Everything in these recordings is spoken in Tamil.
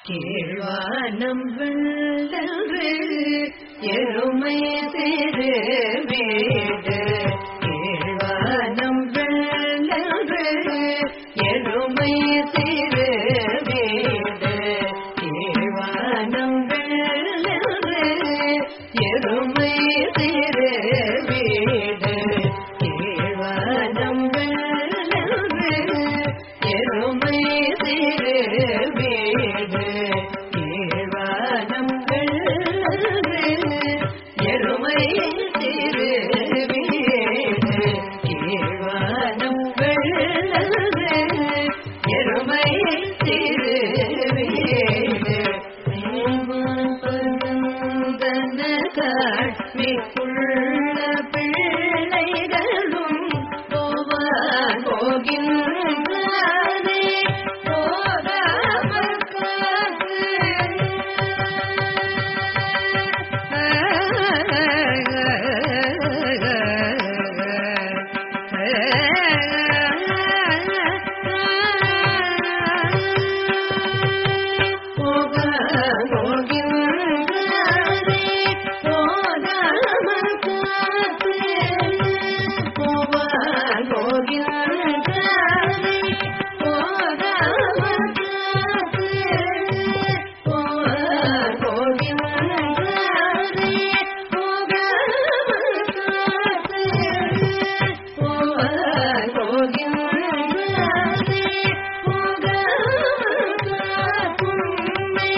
கீழ்வானம் வெள்ளன்று எருமை திரு வீடு கீழ்வானம் வெள்ளன்று எருமை திரு வீடு கீழ்வானம் வெள்ளன்று எருமை திரு வீடு கீழ்வானம் வெள்ளன்று எருமை திரு வீடு கீழ்வானம் வெள்ளன்று எருமை திரு வீடு கீழ்வானம் வெள்ளன்று எருமை திரு வீடு மிக்குள்ள பிள்ளைகளும் போவான் போகின்றே போகாமல் போக போகின்றே போகாமல் காத்து போவான் போகின்றே போகாமல் காத்து போவான் போகின்றே போகாமல் காத்து போவான் போகின்றே போகாமல் காத்தும்மை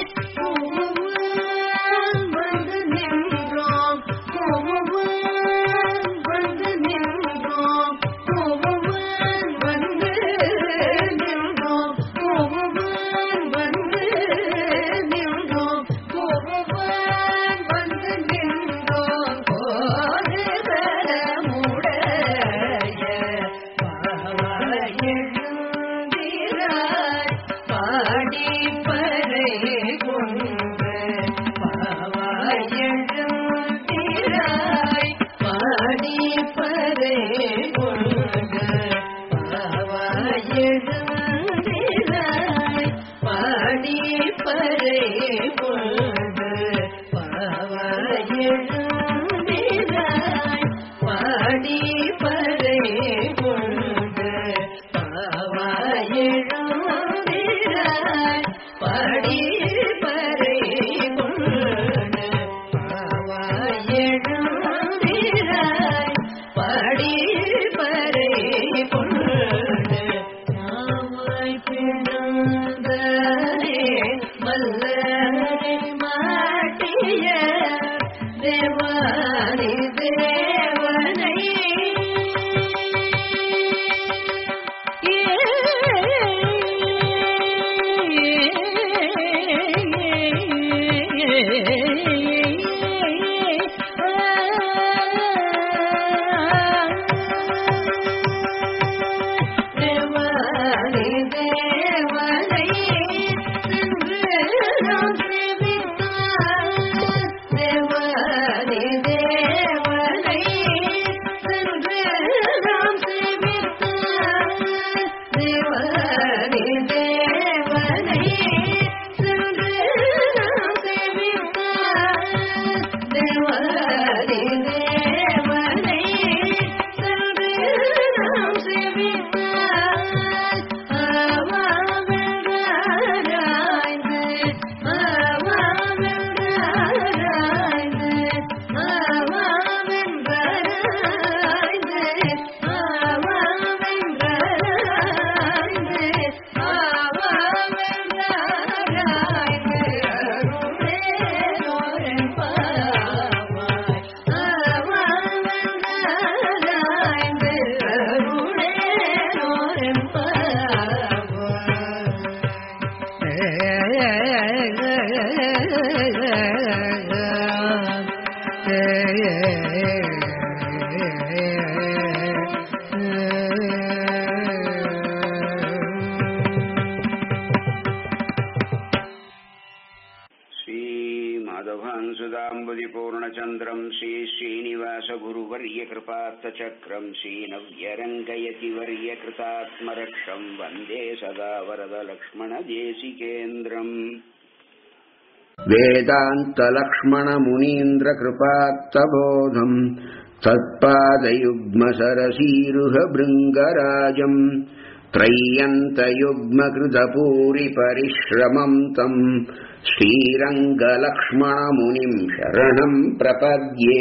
கோவம் வந்து நின்றோம் கோவம் வந்து நின்றோம் கோவம் வந்து நின்றோம் கோவம் வந்து நின்றோம் கோவம் வந்து நின்றோம் கோதரமுடைய பாவாயெழுந்திராய் பாடி பறை கொண்டு பாவாயெழுந்திராய் பாடி பறை கொண்டு பாவாயெழுந்திராய் பாடி பறை கொண்டு பாவாயெழுந்திராய் பாடி பறை கொண்டு பாவாயெழுந்திராய் பாடி பறை கொண்டு பாவாயெழுந்திராய் பாடி பறை கொண்டு நாவாய் பிறந்தனே மல்லரை மாட்டிய தேவானி தேவனை தேவனை தேவனை சென்று நாம் சேவித்தார் தேவனை தேவனை சென்று நாம் சேவித்தார் தேவனை தேவனை சென்று நாம் சேவித்தார் தேவனை தேவனை சென்று நாம் சேவித்தார் ஆவாவென்றாராய்ந்து ஆவாவென்றாராய்ந்து ஆவாவென்றாராய்ந்து ஆவாவென்றாராய்ந்து ஆவாவென்றாராய்ந்து அருளேலோரென் பாவாய் ஆவாவென்றாராய்ந்து அருளேலோரென் श्रीमाधवान् श्रीमान् सुदाम्बुदिपूर्णचन्द्रम् श्रीश्रीनिवासगुरुवर्यकृपात्तचक्रम् श्रीनव्यरङ्गयतिवर्यकृतात्मरक्षम् वन्दे सदा वरदलक्ष्मणदेशिकेन्द्रम् वेदान्तलक्ष्मणमुनीन्द्रकृपात्तबोधम् तत्पादयुग्मसरसीरुहभृङ्गराजम् त्रय्यन्तयुग्मकृतपूरिपरिश्रमम् तम् श्रीरङ्गलक्ष्मणमुनिम् शरणम् प्रपद्ये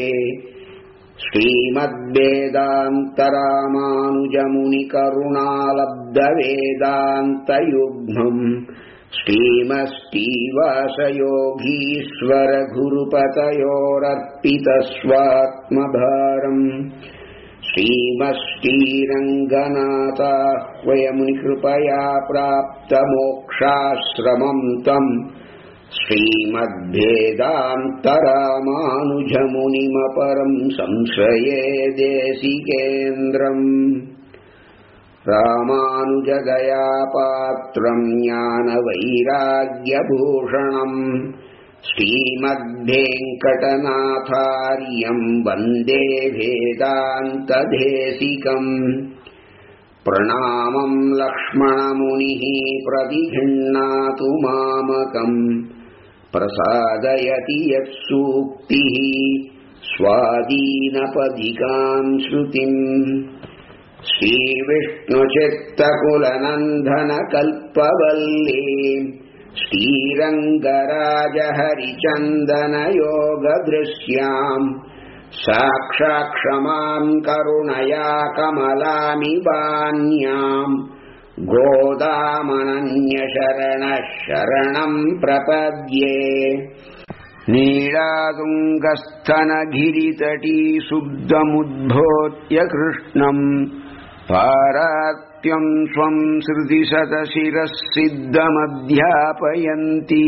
श्रीमद्वेदान्तरामानुजमुनिकरुणालब्धवेदान्तयुग्मम् श्रीमस्तीवासयोगीश्वरगुरुपतयोरर्पितस्वात्मभारम् श्रीमष्टीरङ्गनाथाह्वयमुनिकृपया प्राप्तमोक्षाश्रमम् तम् श्रीमद्भेदान्तरामानुजमुनिमपरम् संश्रये देशिकेन्द्रम् रामानुजदयापात्रम् ज्ञानवैराग्यभूषणम् श्रीमद्भेङ्कटनाथार्यम् वन्दे भेदान्तदेशिकम् प्रणामम् लक्ष्मणमुनिः प्रतिगृह्णातु मामकम् प्रसादयति यत्सूक्तिः स्वादीनपदिकाम् श्रुतिम् श्रीविष्णुचित्तकुलनन्दनकल्पवल्ली श्रीरङ्गराजहरिचन्दनयोगदृश्याम् साक्षाक्षमाम् करुणया कमलामिवान्याम् गोदामनन्यशरणः शरणम् प्रपद्ये नीलातुङ्गस्थनगिरितटी शुद्धमुद्भोत्य कृष्णम् पारात्यम् स्वम् श्रुतिशतशिरः सिद्धमध्यापयन्ती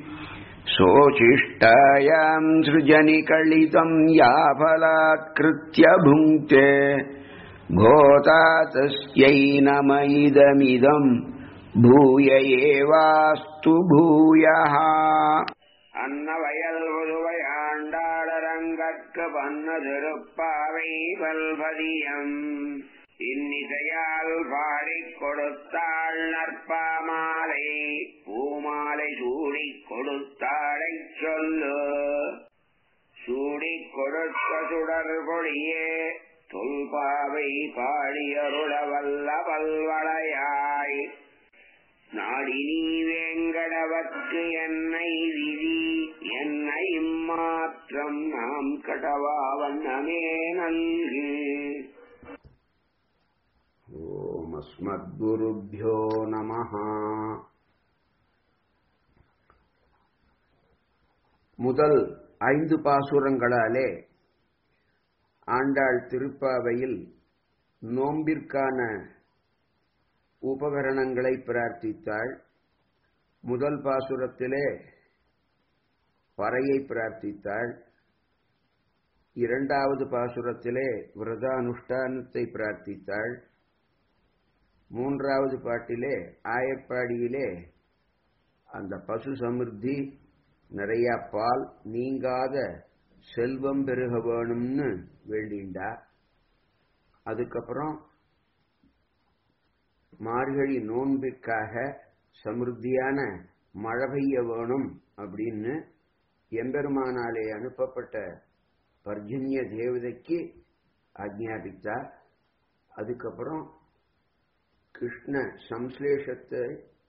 सोचिष्टायाम् सृजनिकलितम् याफलात्कृत्य भुङ्क्ते भोता तस्यै नम इदमिदम् भूय एवास्तु भूयः அன்னவயல் புதுவையாண்டாளரங்கற்கு பன்ன திருப்பாவை பல்பதியம் இன்னிசையால் பாடிக் கொடுத்தாள் நற்பாமாலை பூமாலை சூடிக் கொடுத்தாளைச் சொல்லு சூடிக் கொடுத்த சுடர் கொடியே தொல்பாவை பாடியருள வல்ல பல்வளையாய் நாடி நீ வேங்கடவற்கு என்னை விதி என்னை இம்மாற்றம் நாம் கடவா வண்ணமே நன்று ஓம் அஸ்மத்குருभ्यो நமः முதல் ஐந்து பாசுரங்களாலே ஆண்டாள் திருப்பாவையில் நோம்பிற்கான உபகரணங்களை பிரார்த்தித்தாள் முதல் பாசுரத்திலே பறையை பிரார்த்தித்தாள் இரண்டாவது பாசுரத்திலே விரதானுஷ்டானத்தை பிரார்த்தித்தாள் மூன்றாவது பாட்டிலே ஆயப்பாடியிலே அந்த பசு சமிருத்தி நிறைய பால் நீங்காத செல்வம் பெருக வேணும்னு வேண்டிண்டா அதுக்கப்புறம் மார்கழி நோன்பிற்காக சமிருத்தியான மழை பெய்ய வேணும் அப்படின்னு எம்பெருமானாலே அனுப்பப்பட்ட பர்ஜன்ய தேவதைக்கு ஆக்ஞாபித்தார் அதுக்கப்புறம் கிருஷ்ண சம்ஸ்லேஷத்தை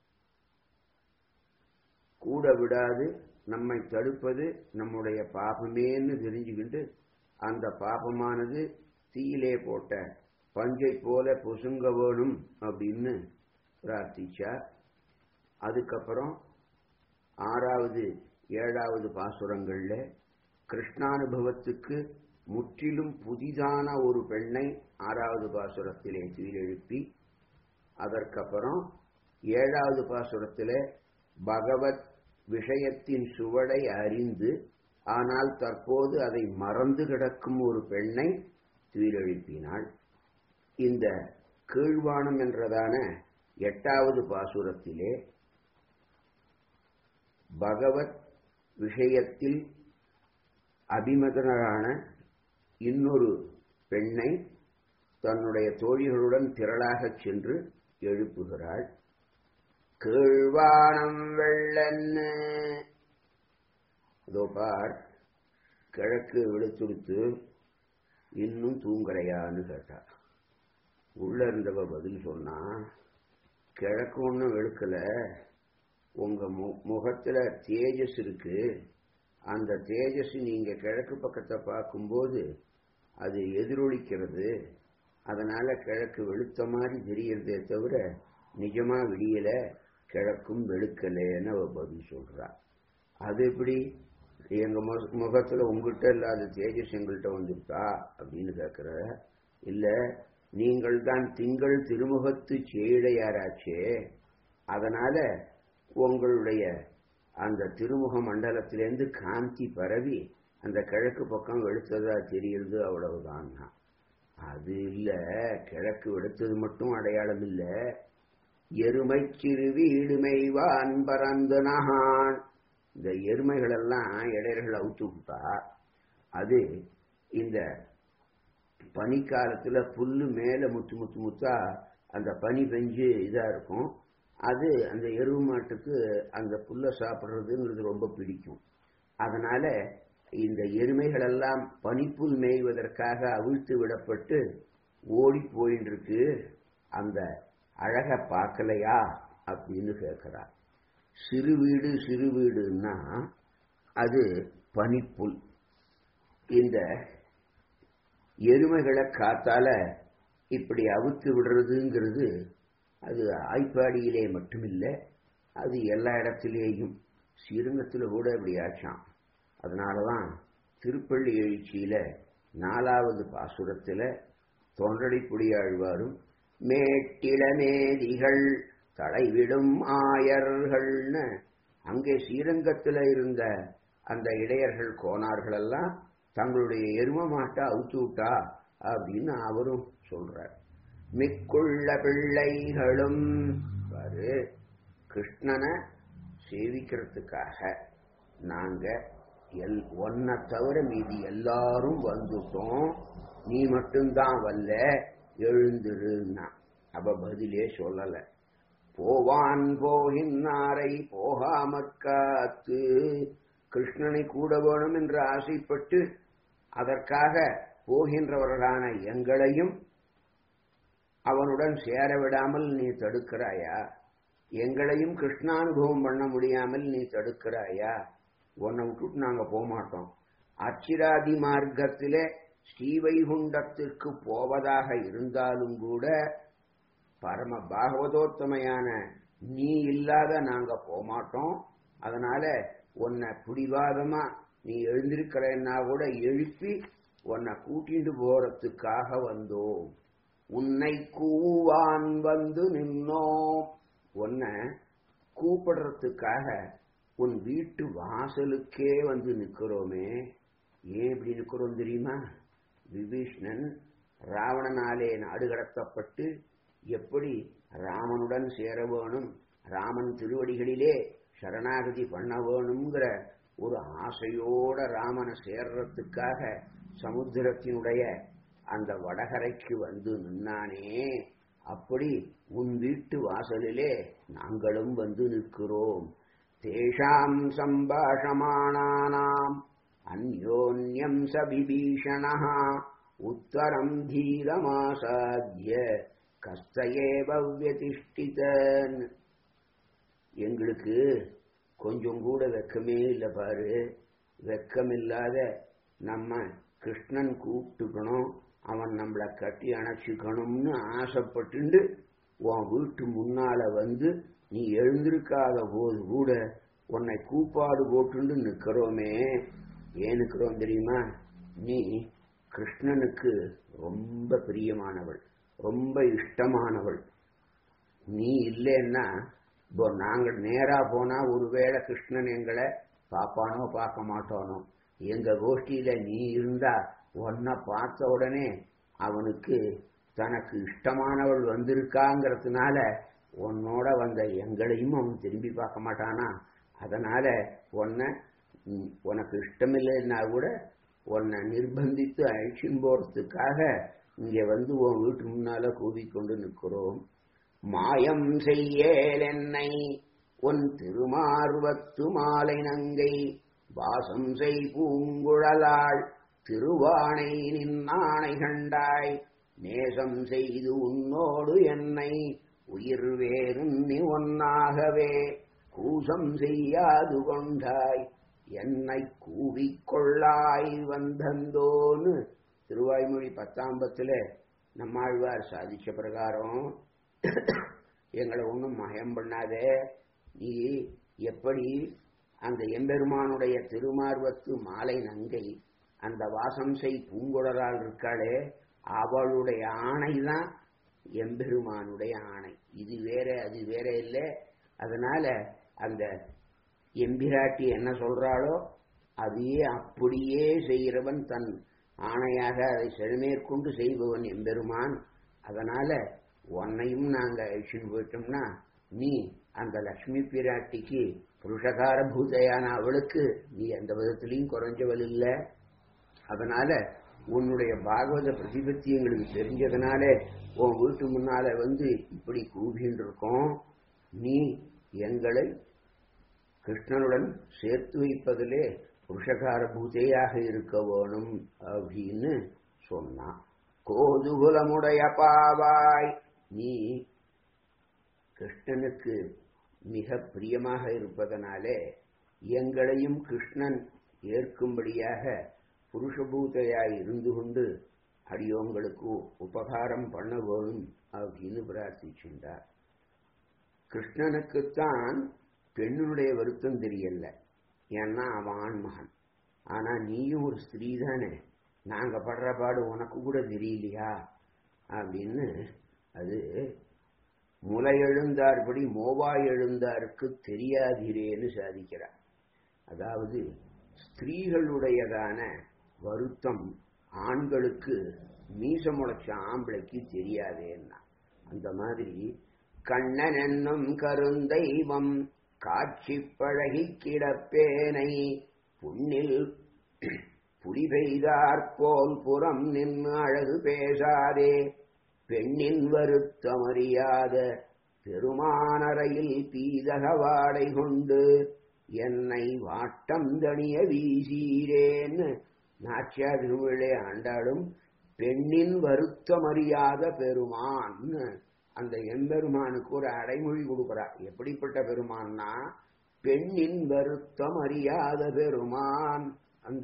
கூட விடாது நம்மை தடுப்பது நம்முடைய பாபமேன்னு தெரிஞ்சுக்கிட்டு அந்த பாபமானது தீயிலே போட்ட பஞ்சை போல பொசுங்க வேணும் அப்படின்னு பிரார்த்திச்சார் அதுக்கப்புறம் ஆறாவது ஏழாவது பாசுரங்கள்ல கிருஷ்ணானுபவத்துக்கு முற்றிலும் புதிதான ஒரு பெண்ணை ஆறாவது பாசுரத்திலே துயிலெழுப்பி அதற்கப்புறம் ஏழாவது பாசுரத்திலே பகவத் விஷயத்தின் சுவடை அறிந்து ஆனால் தற்போது அதை மறந்து கிடக்கும் ஒரு பெண்ணை துயிலெழுப்பினாள் இந்த கீழ்வானம் என்றதான எட்டாவது பாசுரத்திலே பகவத் விஷயத்தில் அபிமதனான இன்னொரு பெண்ணை தன்னுடைய தோழிகளுடன் திரளாகச் சென்று எழுப்புகிறாள் கீழ்வானம் வெள்ளன்னு இதோ பார் கிழக்கு விழுத்துடுத்து இன்னும் தூங்கறையான்னு கேட்டா உள்ள இருந்தவ பதில் சொன்னா கிழக்கு ஒன்றும் வெளுக்கல உங்க மு- முகத்துல தேஜஸ் இருக்கு அந்த தேஜஸ் நீங்க கிழக்கு பக்கத்தை பார்க்கும்போது அது எதிரொலிக்கிறது அதனால கிழக்கு வெளுத்த மாதிரி தெரியறதே தவிர நிஜமா விடியல கிழக்கும் வெளுக்கலேன்னு அவ பதில் சொல்றா அது எப்படி எங்க மு- முகத்துல உங்ககிட்ட இல்லாத தேஜஸ் எங்கள்கிட்ட வந்துருக்கா அப்படின்னு கேக்குற இல்ல நீங்கள் தான் திங்கள் திருமுகத்து சேழையாராச்சே அதனால உங்களுடைய அந்த திருமுக மண்டலத்திலேருந்து காந்தி பரவி அந்த கிழக்கு பக்கம் வெளுத்ததா தெரியுது அவ்வளவுதான் அது இல்ல கிழக்கு வெளுத்தது மட்டும் அடையாளம் இல்ல எருமை சிறு வீடுமைவான் பறந்து நகான் இந்த எருமைகள் எல்லாம் இடையர்கள் அவுத்து விட்டா அது இந்த பனிக்காலத்துல புல்லு மேல முத்து முத்து முத்தா அந்த பனி பெஞ்சு இதா இருக்கும் அது அந்த எருவு மாட்டுக்கு அந்த புல்லை சாப்பிடுறதுங்கிறது ரொம்ப பிடிக்கும் அதனால இந்த எருமைகள் எல்லாம் பனிப்புல் மேய்வதற்காக அவிழ்த்து விடப்பட்டு ஓடி போயின்னு இருக்கு அந்த அழக பார்க்கலையா அப்படின்னு கேட்கிறா சிறு வீடு சிறு வீடுன்னா அது பனிப்புல் இந்த எருமைகளை காத்தால இப்படி அவுத்து விடுறதுங்கிறது அது ஆய்ப்பாடியிலே மட்டுமில்ல அது எல்லா இடத்திலேயும் ஸ்ரீரங்கத்தில் கூட இப்படி ஆச்சாம் அதனாலதான் திருப்பள்ளி எழுச்சியில நாலாவது பாசுரத்துல தொண்டடிப்புடியாழ்வாரும் மேட்டிளமேதிகள் தலைவிடும் ஆயர்கள்னு அங்கே ஸ்ரீரங்கத்துல இருந்த அந்த இடையர்கள் கோனார்கள் எல்லாம் தங்களுடைய எரும மாட்டை அவுத்து விட்டா அப்படின்னு அவரும் சொல்றார் மிக்குள்ள பிள்ளைகளும் பாரு கிருஷ்ணனை சேவிக்கிறதுக்காக நாங்க எல் ஒன்ன தவிர மீதி எல்லாரும் வந்துட்டோம் நீ மட்டும்தான் வல்ல எழுந்துருன்னா அவ பதிலே சொல்லல போவான் போகின்னாரை போகாமற் காத்து கிருஷ்ணனை கூட வேணும் என்று ஆசைப்பட்டு அதற்காக போகின்றவர்களான எங்களையும் அவனுடன் சேர விடாமல் நீ தடுக்கிறாயா எங்களையும் கிருஷ்ணானுபவம் பண்ண முடியாமல் நீ தடுக்கிறாயா உன்னை விட்டுட்டு நாங்க போக மாட்டோம் அச்சிராதி மார்க்கத்திலே ஸ்ரீவைகுண்டத்திற்கு போவதாக இருந்தாலும் கூட பரம பாகவதோத்தமையான நீ இல்லாத நாங்க போக மாட்டோம் அதனால உன்னை பிடிவாதமா நீ எழுந்திருக்கிறன்னா கூட எழுப்பி உன்னை கூட்டிட்டு போறதுக்காக வந்தோம் உன்னை கூவான் வந்து நின்னோம் உன்னை கூப்பிடுறதுக்காக உன் வீட்டு வாசலுக்கே வந்து நிக்கிறோமே ஏன் இப்படி நிக்கிறோம் தெரியுமா விபீஷ்ணன் ராவணனாலே நாடு கடத்தப்பட்டு எப்படி ராமனுடன் சேர வேணும் ராமன் திருவடிகளிலே சரணாகதி பண்ண வேணுங்கிற ஒரு ஆசையோட ராமனை சேர்றதுக்காக சமுத்திரத்தினுடைய அந்த வடகரைக்கு வந்து நின்னானே அப்படி உன் வீட்டு வாசலிலே நாங்களும் வந்து நிற்கிறோம் தேஷாம் சம்பாஷமானானாம் அந்யோன்யம் ச விபீஷணா உத்தரம் தீரமாசாத்திய கஸ்தயேவ வியதிஷ்டிதன் எங்களுக்கு கொஞ்சம் கூட வெக்கமே இல்லை பாரு வெக்கமில்லாத நம்ம கிருஷ்ணன் கூப்பிட்டுக்கணும் அவன் நம்மளை கட்டி அணைச்சிக்கணும்னு ஆசைப்பட்டு உன் வீட்டு முன்னால வந்து நீ எழுந்திருக்காத போது கூட உன்னை கூப்பாடு போட்டுண்டு நிக்கிறோமே ஏன் நிக்கிறோம் தெரியுமா நீ கிருஷ்ணனுக்கு ரொம்ப பிரியமானவள் ரொம்ப இஷ்டமானவள் நீ இல்லைன்னா இப்போ நாங்கள் நேரா போனா ஒருவேளை கிருஷ்ணன் எங்களை பாப்பானோ பார்க்க மாட்டானோ எங்க கோஷ்டியில நீ இருந்தா உன்னை பார்த்த உடனே அவனுக்கு தனக்கு இஷ்டமானவள் வந்திருக்காங்கிறதுனால உன்னோட வந்த எங்களையும் அவன் திரும்பி பார்க்க மாட்டானா அதனால உன்னை ம், உனக்கு இஷ்டமில்லைன்னா கூட உன்னை நிர்பந்தித்து அழிச்சின் போறதுக்காக இங்க வந்து உன் வீட்டு முன்னால கூவிக்கொண்டு நிற்கிறோம் மாயம் செய்யேல் என்னை உன் திருமார்வத்து மாலை நங்கை வாசம் செய் பூங்குழலாள் திருவானை நின்னானை கண்டாய் நேசம் செய்து உன்னோடு என்னை உயிர் வேறும் நீ ஒன்னாகவே கூசம் செய்யாது கொண்டாய் என்னை கூவிக்கொள்ளாய் வந்தந்தோன்னு திருவாய்மொழி பத்தாம்பத்துல நம்மாழ்வார் சாதிச்ச பிரகாரம் எங்களை ஒன்றும் மயம் பண்ணாதே நீ எப்படி அந்த எம்பெருமானுடைய திருமார்வத்து மாலை நங்கை அந்த வாசம் செய் பூங்குழலால் இருக்காளே அவளுடைய ஆணை தான் எம்பெருமானுடைய ஆணை இது வேற அது வேற இல்லை அதனால அந்த எம்பிராட்டி என்ன சொல்றாளோ அதையே அப்படியே செய்கிறவன் தன் ஆணையாக அதை செழுமேற்கொண்டு செய்பவன் எம்பெருமான் அதனால உன்னையும் நாங்க அழிச்சுன்னு போயிட்டோம்னா நீ அந்த லக்ஷ்மி பிராட்டிக்கு புருஷகார பூதையான அவளுக்கு நீ எந்த விதத்திலையும் குறைஞ்சவள் இல்லை அதனால உன்னுடைய பாகவத பிரதிபத்தி எங்களுக்கு தெரிஞ்சதுனால உன் வீட்டு முன்னால வந்து இப்படி கூவின்னு இருக்கோம் நீ எங்களை கிருஷ்ணனுடன் சேர்த்து வைப்பதிலே புருஷகார பூஜையாக இருக்க வேணும் அப்படின்னு சொன்னான் கோதுகுலமுடைய பாவாய் நீ கிருஷ்ணனுக்கு மிக பிரியமாக இருப்பதனாலே எங்களையும் கிருஷ்ணன் ஏற்கும்படியாக புருஷபூதையாய் இருந்து கொண்டு அடியோங்களுக்கு உபகாரம் பண்ண வேணும் அப்படின்னு பிரார்த்திச்சுட்டார் கிருஷ்ணனுக்குத்தான் பெண்ணுடைய வருத்தம் தெரியல ஏன்னா அவன் ஆண்மகன் ஆனா நீயும் ஒரு ஸ்திரீ தானே நாங்க படுற பாடு உனக்கு கூட தெரியலையா அப்படின்னு அது முலை எழுந்தார்படி மோவாய் எழுந்தாருக்கு தெரியாதிரேன்னு சாதிக்கிறார் அதாவது ஸ்திரீகளுடையதான வருத்தம் ஆண்களுக்கு மீச முளைச்ச ஆம்பளைக்கு தெரியாதேன்னா அந்த மாதிரி கண்ணன் என்னும் கருந்தெய்வம் காட்சி பழகி கிடப்பேனை புண்ணில் புலி பெய்தாற்போல் புறம் நின்று அழகு பேசாதே பெண்ணின் வருத்தமறியாத பெருமானரையில் பீதக வாடை கொண்டு என்னை வாட்டம் தணிய வீசீரேன்னு நாச்சியா திருவிழே ஆண்டாடும் பெண்ணின் வருத்தமறியாத பெருமான் அந்த எம்பெருமானுக்கு ஒரு அடைமொழி கொடுக்கிறார் எப்படிப்பட்ட பெருமான்னா பெண்ணின் வருத்தம் அறியாத பெருமான் அந்த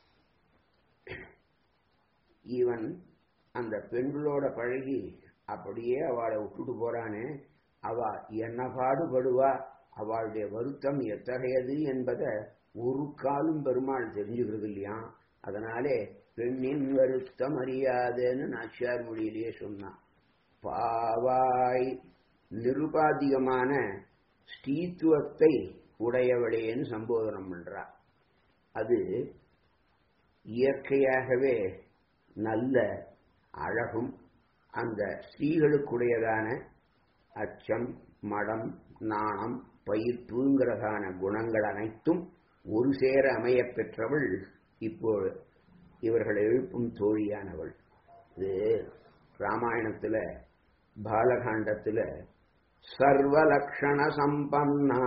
இவன் அந்த பெண்களோட பழகி அப்படியே அவளை விட்டுட்டு போறானே அவ என்ன பாடுபடுவா அவளுடைய வருத்தம் எத்தகையது என்பதை ஒரு காலும் பெருமாள் தெரிஞ்சுக்கிறது இல்லையா அதனாலே பெண்ணின் வருத்தம் அறியாதேன்னு நாச்சியார் மொழியிலேயே சொன்னான் பாவாய் நிருபாதிகமான ஸ்ரீத்துவத்தை உடையவளேன்னு சம்போதனம் பண்றா அது இயற்கையாகவே நல்ல அழகும் அந்த ஸ்ரீகளுக்குடையதான அச்சம் மடம் நாணம் பயிர்ப்புங்கிறதான குணங்கள் அனைத்தும் ஒரு சேர அமையப் பெற்றவள் இப்போ இவர்கள் எழுப்பும் தோழியானவள் இது ராமாயணத்துல பாலகாண்டத்துல சர்வலக்ஷண சம்பன்னா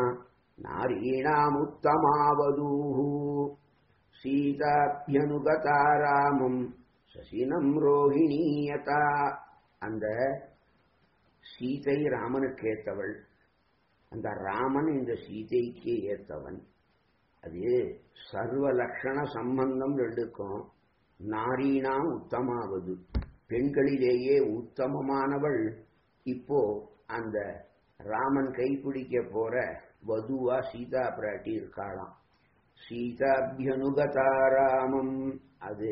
நாரீணாமுத்தமாவதூஹு சீதாபியனுகதா ராமம் சசினம் ரோஹிணீயதா அந்த சீதை ராமனுக்கு ஏத்தவள் அந்த ராமன் இந்த சீதைக்கு ஏத்தவன் அது சர்வ லட்சண சம்பந்தம் ரெண்டுக்கும் நாரீனாம் உத்தமாவது பெண்களிலேயே உத்தமமானவள் இப்போ அந்த ராமன் கைப்பிடிக்க போற வதுவா சீதா பிராட்டி இருக்காளாம் சீதாபியனுகதா ராமம் அது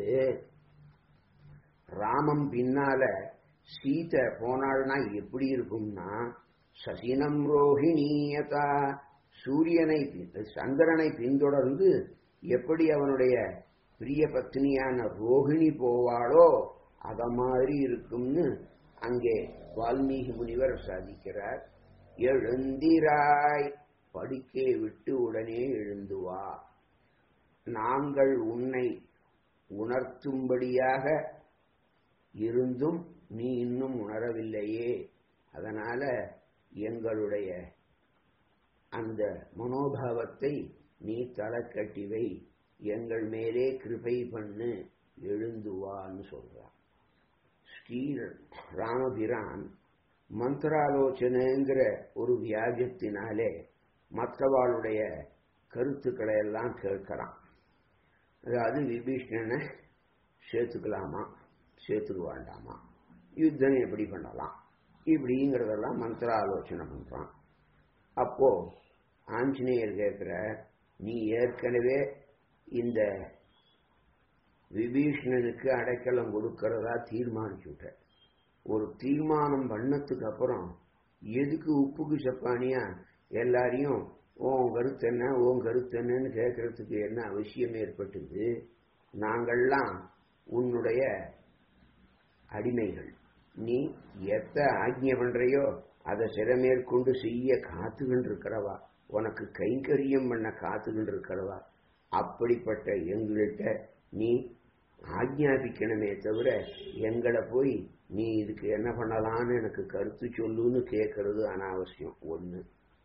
ராமம் பின்னால சீதை போனாள்னா எப்படி இருக்கும்னா சசினம் ரோஹிணியதா சூரியனை சந்திரனை பின்தொடர்ந்து எப்படி அவனுடைய பிரிய பத்னியான ரோஹிணி போவாளோ அத மாதிரி இருக்கும்னு அங்கே வால்மீகி முனிவர் சாதிக்கிறார் எழுந்திராய் படுக்கை விட்டு உடனே எழுந்து வா நாங்கள் உன்னை உணர்த்தும்படியாக இருந்தும் நீ இன்னும் உணரவில்லையே அதனால எங்களுடைய அந்த மனோபாவத்தை நீ தளக்கட்டி வை எங்கள் மேலே கிருபை பண்ணு எழுந்துவான்னு சொல்றான் ஸ்ரீ ராமபிரான் மந்திராலோசனைங்கிற ஒரு வியாஜத்தினாலே மற்றவாளுடைய கருத்துக்களை எல்லாம் கேட்கலாம் அதாவது விபீஷ்ணனை சேர்த்துக்கலாமா சேர்த்துக்க வேண்டாமா யுத்தம் எப்படி பண்ணலாம் இப்படிங்கிறதெல்லாம் மந்திர ஆலோசனை பண்றான் அப்போ ஆஞ்சநேயர் கேட்கிற நீ ஏற்கனவே இந்த விபீஷ்ணனுக்கு அடைக்கலம் கொடுக்கறதா தீர்மானிச்சுட்ட ஒரு தீர்மானம் பண்ணதுக்கு அப்புறம் எதுக்கு உப்புக்கு சப்பானியா எல்லாரையும் ஓன் கருத்து என்ன ஓன் கருத்து என்னன்னு கேட்கறதுக்கு என்ன அவசியம் ஏற்பட்டது நாங்கள்லாம் உன்னுடைய அடிமைகள் நீ எத்த ஆக்ஞை பண்றையோ அதை சிறமேற்கொண்டு செய்ய காத்துக்கிட்டு இருக்கிறவா உனக்கு கைங்கரியம் பண்ண காத்துக்கிட்டு இருக்கிறவா அப்படிப்பட்ட எங்கள்கிட்ட நீ ஆக்ஞாபிக்கணுமே தவிர எங்களை போய் நீ இதுக்கு என்ன பண்ணலான்னு எனக்கு கருத்து சொல்லுன்னு கேட்கறது அனாவசியம் ஒண்ணு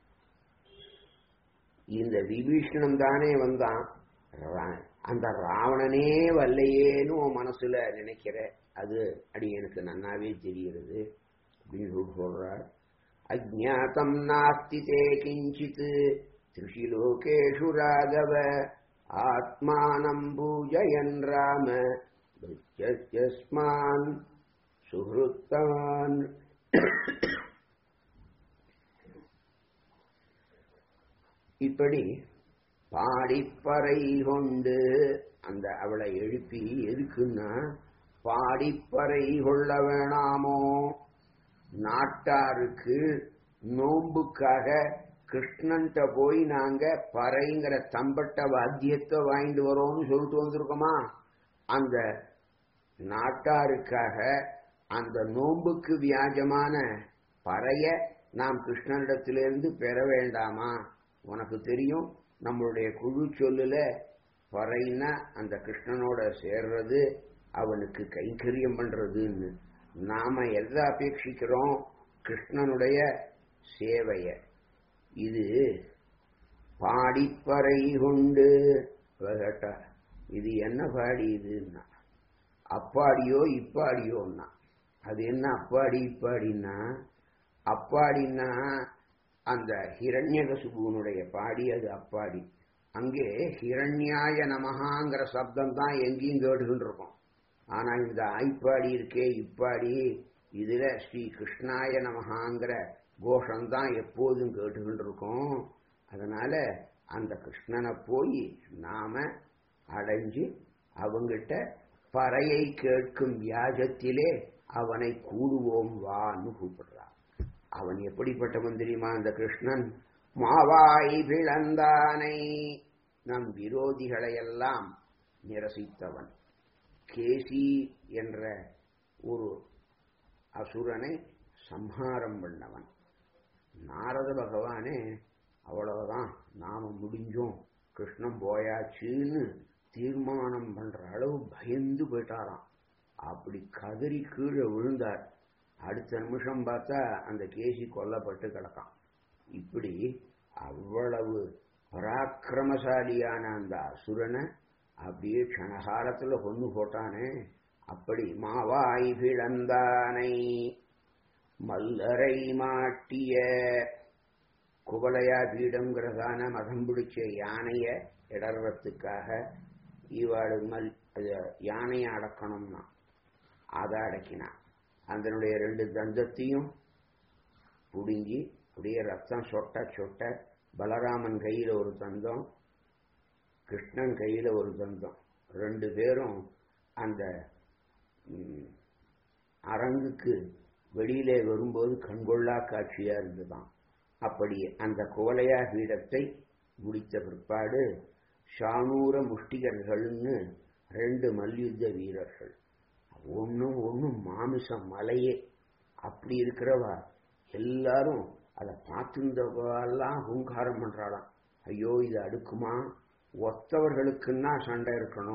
இந்த விபீஷணம் தானே வந்தான் ரா- அந்த ராவணனே வல்லையேன்னு உன் மனசுல நினைக்கிற அது அடி எனக்கு நன்னாவே தெரிகிறது அப்படின்னு சொல்லி சொல்றார் அஜாத்தம் நாஸ்தி தே கிஞ்சித் திருஷி லோகேஷு ராகவ ஆத்மானம் பூஜயன் ராம யஸ்மான் சுஹృத்தான் இப்படி பாடிப்பறை கொண்டு அந்த அவளை எழுப்பி எதுக்குன்னா பாடிப்பறை கொள்ள வேணாமோ நாட்டாருக்கு நோன்புக்காக கிருஷ்ணன்ட்ட போய் நாங்க பறைங்கிற தம்பட்ட வாத்தியத்தை வாங்கிட்டு வரோம்னு சொல்லிட்டு வந்திருக்கோமா அந்த நாட்டாருக்காக அந்த நோன்புக்கு வியாஜமான பறைய நாம் கிருஷ்ணனிடத்திலிருந்து பெற வேண்டாமா உனக்கு தெரியும் நம்மளுடைய குழு சொல்லுல பறைன்னா அந்த கிருஷ்ணனோட சேர்றது அவனுக்கு கைங்கரியம் பண்றதுன்னு நாம எதை அபேட்சிக்கிறோம் கிருஷ்ணனுடைய சேவைய இது பாடிப்பறை கொண்டு அவ கேட்டா இது என்ன பாடி இதுன்னா அப்பாடியோ இப்பாடியோன்னா அது என்ன அப்பாடி இப்பாடின்னா அப்பாடின்னா அந்த ஹிரண்யகசுபுவனுடைய பாடி அது அப்பாடி அங்கே ஹிரண்யாய நமகாங்கிற சப்தம் தான் எங்கேயும் கேட்டுக்கிட்டு இருக்கோம் ஆனா இந்த ஐப்பாடி இருக்கே இப்பாடி இதுல ஸ்ரீ கிருஷ்ணாய நமகாங்கிற கோஷம்தான் எப்போதும் கேட்டுக்கிட்டு இருக்கோம் அதனால அந்த கிருஷ்ணனை போய் நாம அடைஞ்சு அவங்கிட்ட பறையை கேட்கும் வியாஜத்திலே அவனை கூடுவோம் வான்னு கூப்பிடுறான் அவன் எப்படிப்பட்டவன் தெரியுமா அந்த கிருஷ்ணன் மாவாய் பிளந்தானை நம் விரோதிகளையெல்லாம் நிரசித்தவன் கேசி என்ற ஒரு அசுரனை சம்ஹாரம் பண்ணவன் நாரத பகவானே அவ்வளவுதான் நாம முடிஞ்சோம் கிருஷ்ணன் போயாச்சுன்னு தீர்மானம் பண்ற அளவு பயந்து போயிட்டாராம் அப்படி கதறி கீழே விழுந்தார் அடுத்த நிமிஷம் பார்த்தா அந்த கேசி கொல்லப்பட்டு கிடக்கான் இப்படி அவ்வளவு பராக்கிரமசாலியான அந்த அசுரனை அப்படியே க்ஷணகாலத்துல கொண்டு போட்டானே அப்படி மாவாய் பிளந்தானை மல்லரை மாட்டிய குவலையா பீடம்ங்கிறதான மதம் பிடிச்ச யானைய இடறத்துக்காக இவாள் மல் அது யானையை அடக்கணும்னா அதை அடக்கினான் அதனுடைய ரெண்டு தந்தத்தையும் புடுங்கி அப்படியே ரத்தம் சொட்ட சொட்ட பலராமன் கையில ஒரு தந்தம் கிருஷ்ணன் கையில ஒரு தந்தம் ரெண்டு பேரும் அந்த ம், அரங்குக்கு வெளியிலே வரும்போது கண்கொள்ளா காட்சியா இருந்துதான் அப்படி அந்த கோலையா பீடத்தை முடித்த பிற்பாடு ஷானூர முஷ்டிகர்கள்னு ரெண்டு மல்யுத்த வீரர்கள் ஒன்னும் ஒன்னும் மாமிசம் மலையே அப்படி இருக்கிறவா எல்லாரும் அதை பார்த்துருந்தவெல்லாம் ஹூங்காரம் பண்றாளாம் ஐயோ இது அடுக்குமா ஒத்தவர்களுக்குன்னா சண்டை இருக்கணும்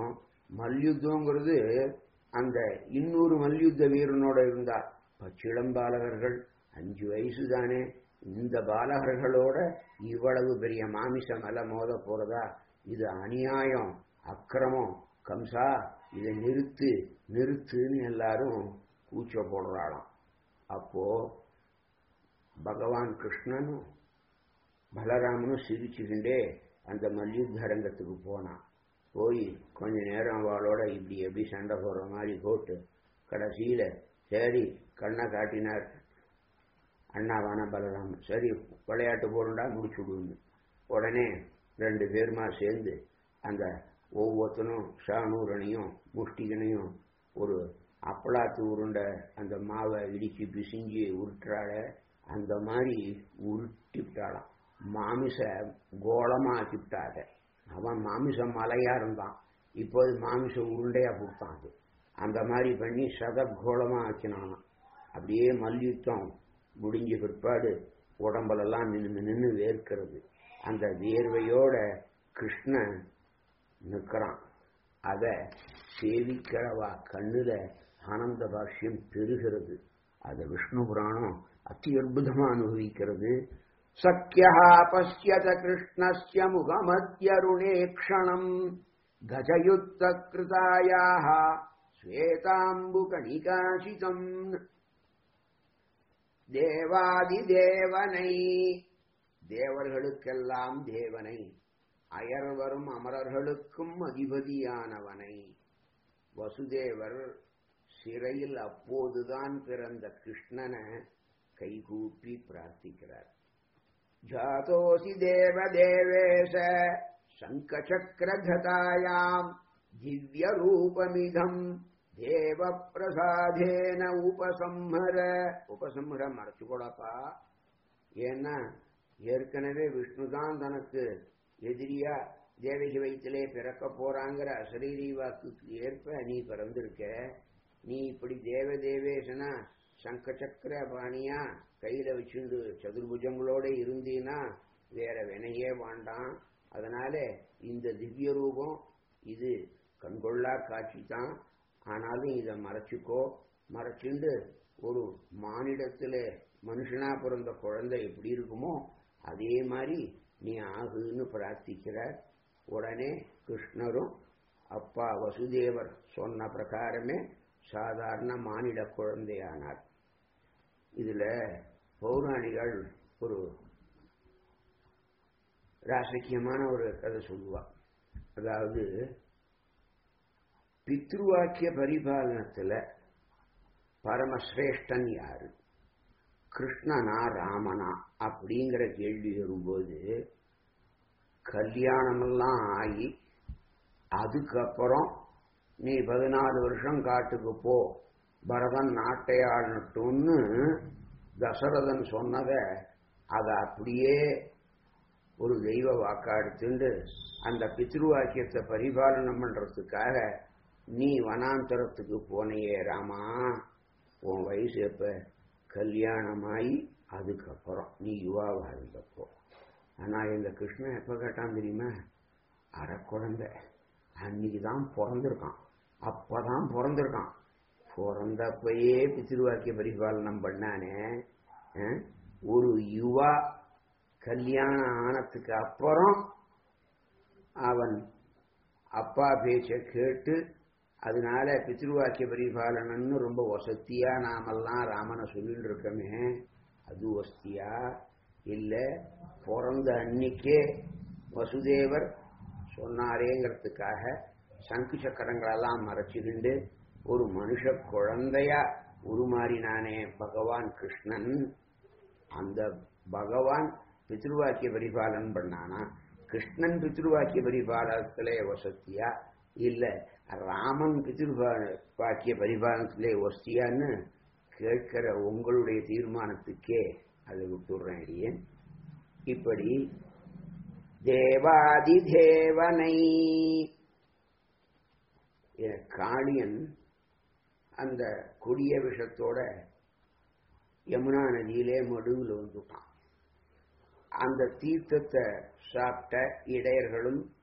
மல்யுத்தங்கிறது அந்த இன்னொரு மல்யுத்த வீரனோட இருந்தார் பச்சிளம் பாலகர்கள் அஞ்சு வயசு தானே இந்த பாலகர்களோட இவ்வளவு பெரிய மாமிச மலை மோத போறதா இது அநியாயம் அக்கிரமம் கம்சா இதை நிறுத்து நிறுத்துன்னு எல்லாரும் கூச்ச போடுறாளாம் அப்போ பகவான் கிருஷ்ணனும் பலராமனும் சிரிச்சுக்கிண்டே அந்த மல்யுத்த அரங்கத்துக்கு போனான் போய் கொஞ்ச நேரம் அவளோட இப்படி எப்படி சண்டை போடுற மாதிரி போட்டு கடைசியில சரி கண்ணை காட்டினார் அண்ணாவான பலராமன் சரி விளையாட்டு போடுண்டா முடிச்சு விடுன்னு உடனே ரெண்டு பேருமா சேர்ந்து அந்த ஒவ்வொருத்தனும் ஷானூரனையும் முஷ்டிகனையும் ஒரு அப்பளாத்து உருண்டை அந்த மாவை இடிச்சு பிசிஞ்சு உருட்டுறாள அந்த மாதிரி உருட்டிவிட்டாளாம் மாமிச கோலமா ஆக்கிவிட்டாத அவன் மாமிச மலையா இருந்தான் இப்போது மாமிச உருண்டையா கொடுத்தான் அது அந்த மாதிரி பண்ணி சதகோளமா ஆக்கினானாம் அப்படியே மல்யுத்தம் முடிஞ்ச பிற்பாடு உடம்பெல்லாம் நின்று நின்று வேர்க்கிறது அந்த வேர்வையோட கிருஷ்ணன் நிற்கிறான் அத சேவிக்கிறவா கண்ணுல ஆனந்த பாஷ்யம் பெருகிறது அத விஷ்ணு புராணம் அத்தி அற்புதமா அனுபவிக்கிறது சக்கியா பசியத கிருஷ்ணஸ்ய முகமத்யருணே க்ஷணம் கஜயுத்த கிருதாயாக ஸ்வேதாம்பு கணிகாசிதம் தேவாதி தேவனை தேவர்களுக்கெல்லாம் தேவனை அயர்வரும் அமரர்களுக்கும் அதிபதியானவனை வசுதேவர் சிறையில் அப்போதுதான் பிறந்த கிருஷ்ணனை கைகூப்பி பிரார்த்திக்கிறார் ஜாதோசி தேவதேவேஷ சங்கச்சக்கரதாயாம் திவ்ய ரூபமிதம் தேவ பிரசாதேன உபசம்ஹர உபசம்ஹர மறைச்சு கூடப்பா ஏன்னா ஏற்கனவே விஷ்ணு தான் தனக்கு எதிரியா தேவகி வயிற்றிலே பிறக்க போறாங்கிற அசரீரி வாக்குக்கு ஏற்ப நீ பிறந்திருக்க நீ இப்படி தேவ தேவேசனா சங்க சக்கர பாணியா கையில வச்சுண்டு சதுர்புஜங்களோட இருந்தீன்னா வேற வினையே வேண்டாம் அதனால இந்த திவ்ய ரூபம் இது கண்கொள்ளா காட்சி தான் ஆனாலும் இதை மறைச்சுக்கோ மறைச்சுண்டு ஒரு மானிடத்துல மனுஷனா பிறந்த குழந்தை எப்படி இருக்குமோ அதே மாதிரி நீ ஆகுன்னு பிரார்த்திக்கிறார் உடனே கிருஷ்ணரும் அப்பா வசுதேவர் சொன்ன பிரகாரமே சாதாரண மானிட குழந்தையானார் இதுல பௌராணிகள் ஒரு ராசக்கியமான ஒரு கதை சொல்லுவா அதாவது பித்ருவாக்கிய பரிபாலனத்துல பரமசிரேஷ்டன் யாரு கிருஷ்ணனா ராமனா அப்படிங்கிற கேள்வி வரும்போது கல்யாணமெல்லாம் ஆகி அதுக்கப்புறம் நீ பதினாலு வருஷம் காட்டுக்கு போ பரதன் நாட்டை ஆளட்டும்னு தசரதன் சொன்னத அதை அப்படியே ஒரு தெய்வ வாக்கா எடுத்துண்டு அந்த பித்ருவாக்கியத்தை பரிபாலனம் பண்றதுக்காக நீ வனாந்தரத்துக்கு போனையே ராமா உன் வயசு எப்ப கல்யாணமாயி அதுக்கப்புறம் நீ யுவாவா இருந்தப்போ ஆனா இந்த கிருஷ்ணன் எப்ப கேட்டான் தெரியுமா அரை குழந்தை அன்னைக்கு தான் பிறந்திருக்கான் அப்பதான் பிறந்திருக்கான் பிறந்தப்பயே பித்திருவாக்கிய பரிபாலனம் பண்ணானே அஹ், ஒரு யுவா கல்யாணம் ஆனதுக்கு அப்புறம் அவன் அப்பா பேச்ச கேட்டு அதனால பித்ருவாக்கிய பரிபாலனன்னு ரொம்ப வசத்தியா நாமெல்லாம் ராமனை சொல்லிட்டு இருக்கோமே அது வசதியா இல்ல பிறந்த அன்னைக்கே வசுதேவர் சொன்னாரேங்கிறதுக்காக சங்கு சக்கரங்களெல்லாம் மறைச்சுக்கிண்டு ஒரு மனுஷ குழந்தையா உருமாறினானே பகவான் கிருஷ்ணன் அந்த பகவான் பித்ருவாக்கிய பரிபாலன் பண்ணானா கிருஷ்ணன் பித்ருவாக்கிய பரிபாலனத்திலே வசத்தியா இல்ல ராமன் பித்ருவாக்கிய பரிபாலனத்திலே வசதியான்னு கேட்கிற உங்களுடைய தீர்மானத்துக்கே அதை விட்டுடுறேன் அடியேன் இப்படி தேவாதி தேவனை என காளியன் அந்த கொடிய விஷத்தோட யமுனா நதியிலே மடுவில் வந்துட்டான் அந்த தீர்த்தத்தை சாப்பிட்ட இடையர்களும்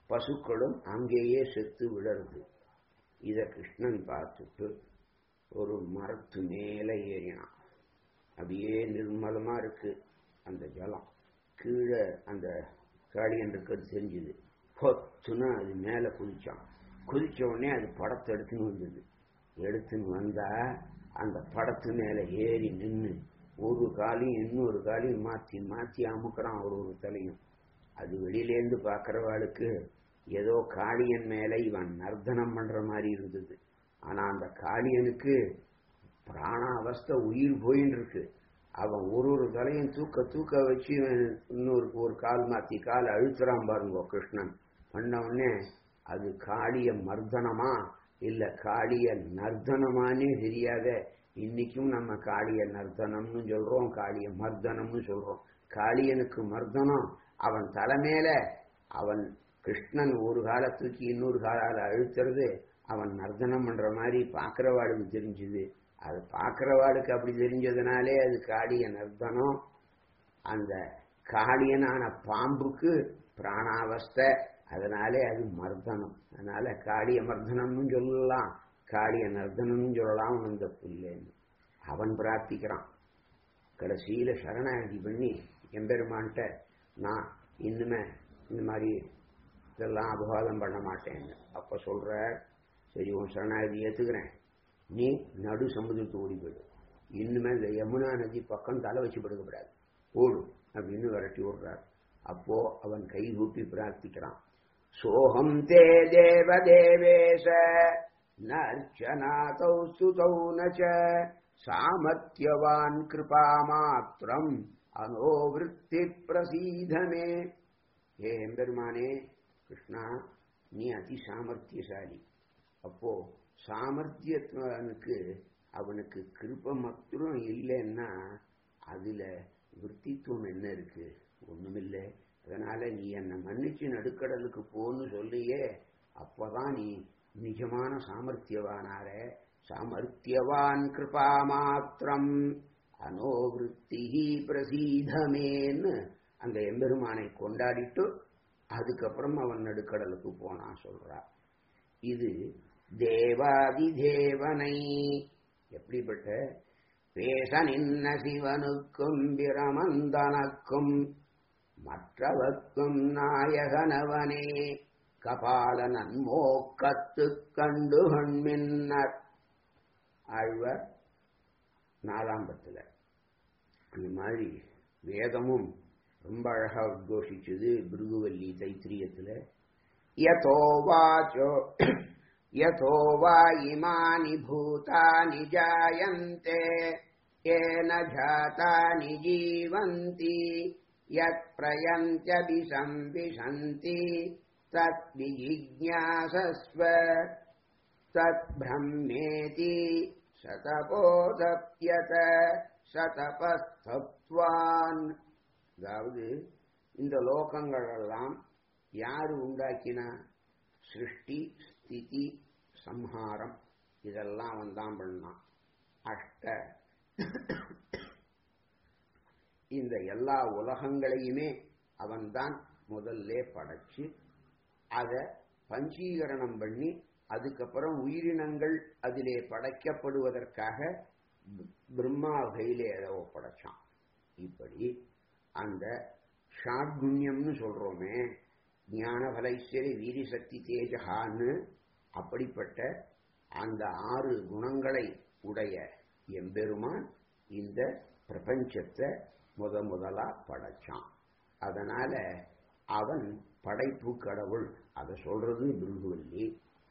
பசுக்களும் அங்கேயே செத்து விடருது இத கிருஷ்ணன் பார்த்துட்டு ஒரு மரத்து மேல ஏறினான் அப்படியே நிர்மலமா இருக்கு அந்த ஜலம் கீழே அந்த காளியன் இருக்கிறது தெரிஞ்சுது பொத்துன்னு அது மேல குதிச்சான் குதிச்ச உடனே அது படத்தை எடுத்துன்னு வந்தது எடுத்துன்னு வந்தா அந்த படத்து மேல ஏறி நின்று ஒரு காலையும் இன்னொரு காலையும் மாத்தி மாத்தி அமுக்குறான் ஒரு ஒரு தலையும் அது வெளியிலேருந்து பார்க்கறவாளுக்கு ஏதோ காளியன் மேல இவன் நர்த்தனம் பண்ற மாதிரி இருந்தது ஆனா அந்த காளியனுக்கு பிராண அவஸ்தை உயிர் போயின்னு இருக்கு அவன் ஒரு ஒரு தலையும் தூக்க தூக்க வச்சு இவன் இன்னொரு ஒரு கால் மாத்தி கால் அழுத்துறான் பாருங்க கிருஷ்ணன் பண்ண உடனே அது காளிய மர்தனமா இல்ல காளிய நர்த்தனமானே தெரியாத இன்னைக்கும் நம்ம காளிய நர்த்தனம்னு சொல்றோம் காளிய மர்தனம்னு சொல்றோம் காளியனுக்கு மர்தனம் அவன் தலைமையில அவன் கிருஷ்ணன் ஒரு கால தூக்கி இன்னொரு காலால அழுத்துறது அவன் நர்த்தனம் பண்ற மாதிரி பாக்குறவாளுக்கு தெரிஞ்சுது அது பாக்குறவாளுக்கு அப்படி தெரிஞ்சதுனாலே அது காளிய நர்த்தனம் அந்த காளியனான பாம்புக்கு பிராணாவஸ்தை அதனாலே அது மர்தனம் அதனால காளிய மர்தனம்னு சொல்லலாம் காளிய நர்தனம்னு சொல்லலாம் அந்த புல்லேன்னு அவன் பிரார்த்திக்கிறான் கடைசியில சரணாகதி பண்ணி எம்பெருமான்கிட்ட நான் இன்னுமே இந்த மாதிரி இதெல்லாம் அபவாதம் பண்ண மாட்டேன்னு அப்ப சொல்ற சரி உன் சரணாகதி ஏத்துக்கிறேன் நீ நடு சமுதிரத்து ஓடி போயிடு இன்னுமே இந்த யமுனா நதி பக்கம் தலை வச்சு படுக்கப்படாது ஓடு அப்படின்னு விரட்டி விடுறார் அப்போ அவன் கை கூப்பி பிரார்த்திக்கிறான் சோகம் தே தேவ தேவேಶ நர்ச்சனாதௌ ஸ்துதௌ நச்ச சாமர்த்தியவான் கிருபா மாத்திரம் அனோவிருத்தி பிரசீதமே ஏ எம்பெருமானே கிருஷ்ணா நீ அதி சாமர்த்தியசாலி அப்போ சாமர்த்தியத்துவனுக்கு அவனுக்கு கிருப்ப மாத்திரம் இல்லைன்னா அதுல விற்த்தித்துவம் என்ன இருக்கு ஒண்ணுமில்லை அதனால நீ என்னை மன்னிச்சு நடுக்கடலுக்கு போன்னு சொல்லியே அப்பதான் நீ நிஜமான சாமர்த்தியவானார சாமர்த்தியவான் கிருபா மாத்திரம் அனோவிருத்தி பிரசீதமேன்னு அந்த எம்பெருமானை கொண்டாடிட்டு அதுக்கப்புறம் அவன் நடுக்கடலுக்கு போனான் சொல்றா இது தேவாதி தேவனை எப்படிப்பட்ட பேச நின்ன சிவனுக்கும் பிரமந்தனக்கும் மற்றவர்க்கும் நாயகனவனே கபால நன்மோக்கத்து கண்டு கண்மின்னர் ஆழ்வர் நாலாம் பத்துல அந்த மாதிரி வேதமும் ரொம்ப அழகா உத்கோஷிச்சது பிருகுவல்லி தைத்திரியத்துல யதோ வாச்சோ யதோ வா இமானி பூதானி ஜாயந்தே येन जातानि जीवन्ति यत्प्रयन्त्यभिसंविशन्ति तद्विजिज्ञासस्व तद्ब्रह्मेति சதபோதப்யத சதபஸ்தத்வான் அதாவது இந்த லோகங்களெல்லாம் யாரு உண்டாக்கினா சிருஷ்டி ஸ்திதி சம்ஹாரம் இதெல்லாம் அவன் தான் பண்ணான் அஷ்ட இந்த எல்லா உலகங்களையுமே அவன்தான் முதல்ல படைச்சு அதை பஞ்சீகரணம் பண்ணி அதுக்கப்புறம் உயிரினங்கள் அதிலே படைக்கப்படுவதற்காக பிரம்மா வகையிலே அதை ஒப்படைச்சான் இப்படி அந்த ஷாட்குண்யம்னு சொல்றோமே ஞானபலைஸ்வரி வீரிசக்தி தேஜகான்னு அப்படிப்பட்ட அந்த ஆறு குணங்களை உடைய எம்பெருமான் இந்த பிரபஞ்சத்தை முத முதலா படைச்சான் அதனால அவன் படைப்பு கடவுள் அதை சொல்றது பிருகுவல்லி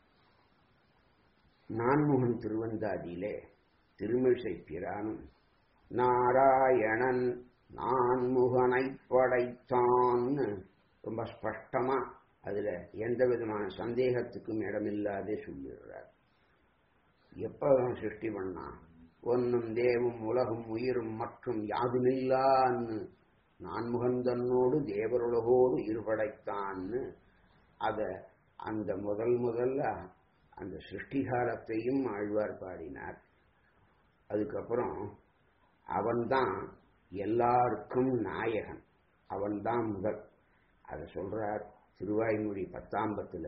நான்முகன் திருவந்தாதியிலே திருமிசை பிரானும் நாராயணன் நான்முகனை படைத்தான்னு ரொம்ப ஸ்பஷ்டமா அதுல எந்த விதமான சந்தேகத்துக்கும் இடமில்லாதே சொல்லிடுறார் எப்ப அவன் சிருஷ்டி பண்ணான் ஒன்னும் தேவும் உலகும் உயிரும் மற்றும் யாதுமில்லான்னு நான்முகன் தன்னோடு தேவருலகோடு இருபடைத்தான்னு அத அந்த முதல் முதல்ல அந்த சிருஷ்டி காலத்தையும் ஆழ்வார் பாடினார் அதுக்கப்புறம் அவன்தான் எல்லாருக்கும் நாயகன் அவன்தான் முதல் அதை சொல்றார் திருவாய்மொழி பத்தாம்பத்துல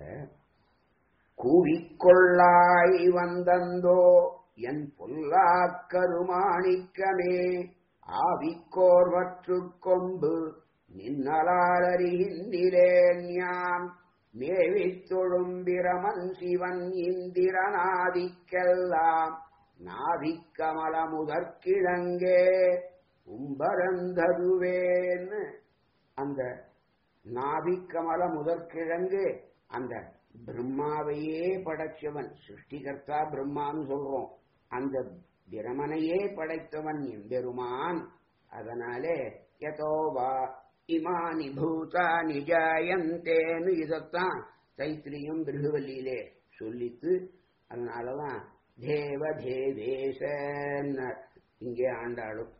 கூவிக்கொள்ளாய் வந்தந்தோ என் பொல்லாக் கருமாணிக்கமே ஆவிக்கோர்வற்றுக் கொம்பு நின்னலால் அறிகின்றேன் யான் மேவித் தொழும்பிரமன் சிவன் இந்திரநாதிக்கெல்லாம் நாவிக்கமல முதற்கிழங்கே உம்பரந்ததுவேன்னு அந்த நாபிக்கமல முதற்கிழங்கு அந்த பிரம்மாவையே படைச்சவன் சிருஷ்டிகர்த்தா பிரம்மான்னு சொல்றோம் அந்த பிரமனையே படைத்தவன் எம்பெருமான் அதனாலே யதோவா இமானி பூதானி ஜாயந்தேன்னு இதத்தான் தைத்திரியும் பிருகுவல்லியிலே சொல்லித்து அதனாலதான் தேவ தேவேசன் இங்கே ஆண்டாளும்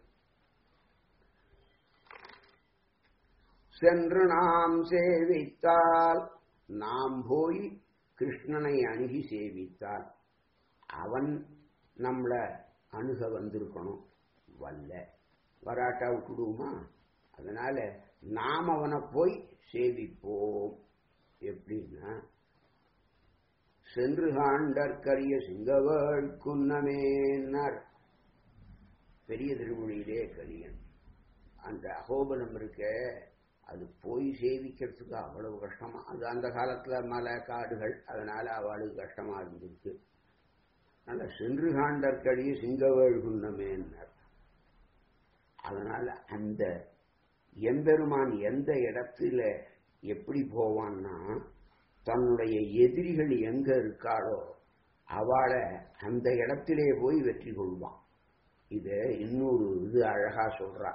சென்று நாம் சேவித்தால் நாம் போய் கிருஷ்ணனை அணுகி சேவித்தால் அவன் நம்மள அணுக வந்திருக்கணும் வல்ல வராட்டா விட்டுடுவோமா அதனால நாம் அவனை போய் சேவிப்போம் எப்படின்னா சென்று காண்டற்கரிய சிங்கவேள் குன்னமேனார் பெரிய திருமொழியிலே கலியன் அந்த அகோபலம் இருக்க அது போய் சேவிக்கிறதுக்கு அவ்வளவு கஷ்டமா அது அந்த காலத்துல மலை காடுகள் அதனால அவளுக்கு கஷ்டமா இருந்திருக்கு நல்ல சென்று காண்டற்கடிய சிங்கவேள் குன்னமேன்னார் அதனால அந்த எம்பெருமான் எந்த இடத்துல எப்படி போவான்னா தன்னுடைய எதிரிகள் எங்க இருக்காளோ அவளை அந்த இடத்திலே போய் வெற்றி கொள்வான் இது இன்னொரு இது அழகா சொல்றா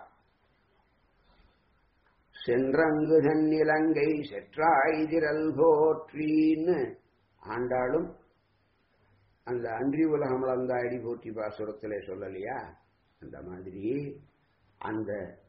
சென்றங்கு தன்னிலங்கை செற்றாய்திரல் போற்றின்னு ஆண்டாலும் அந்த அன்றி உலகம் அடி போற்றி பாசுரத்திலே சொல்லலையா அந்த மாதிரி அந்த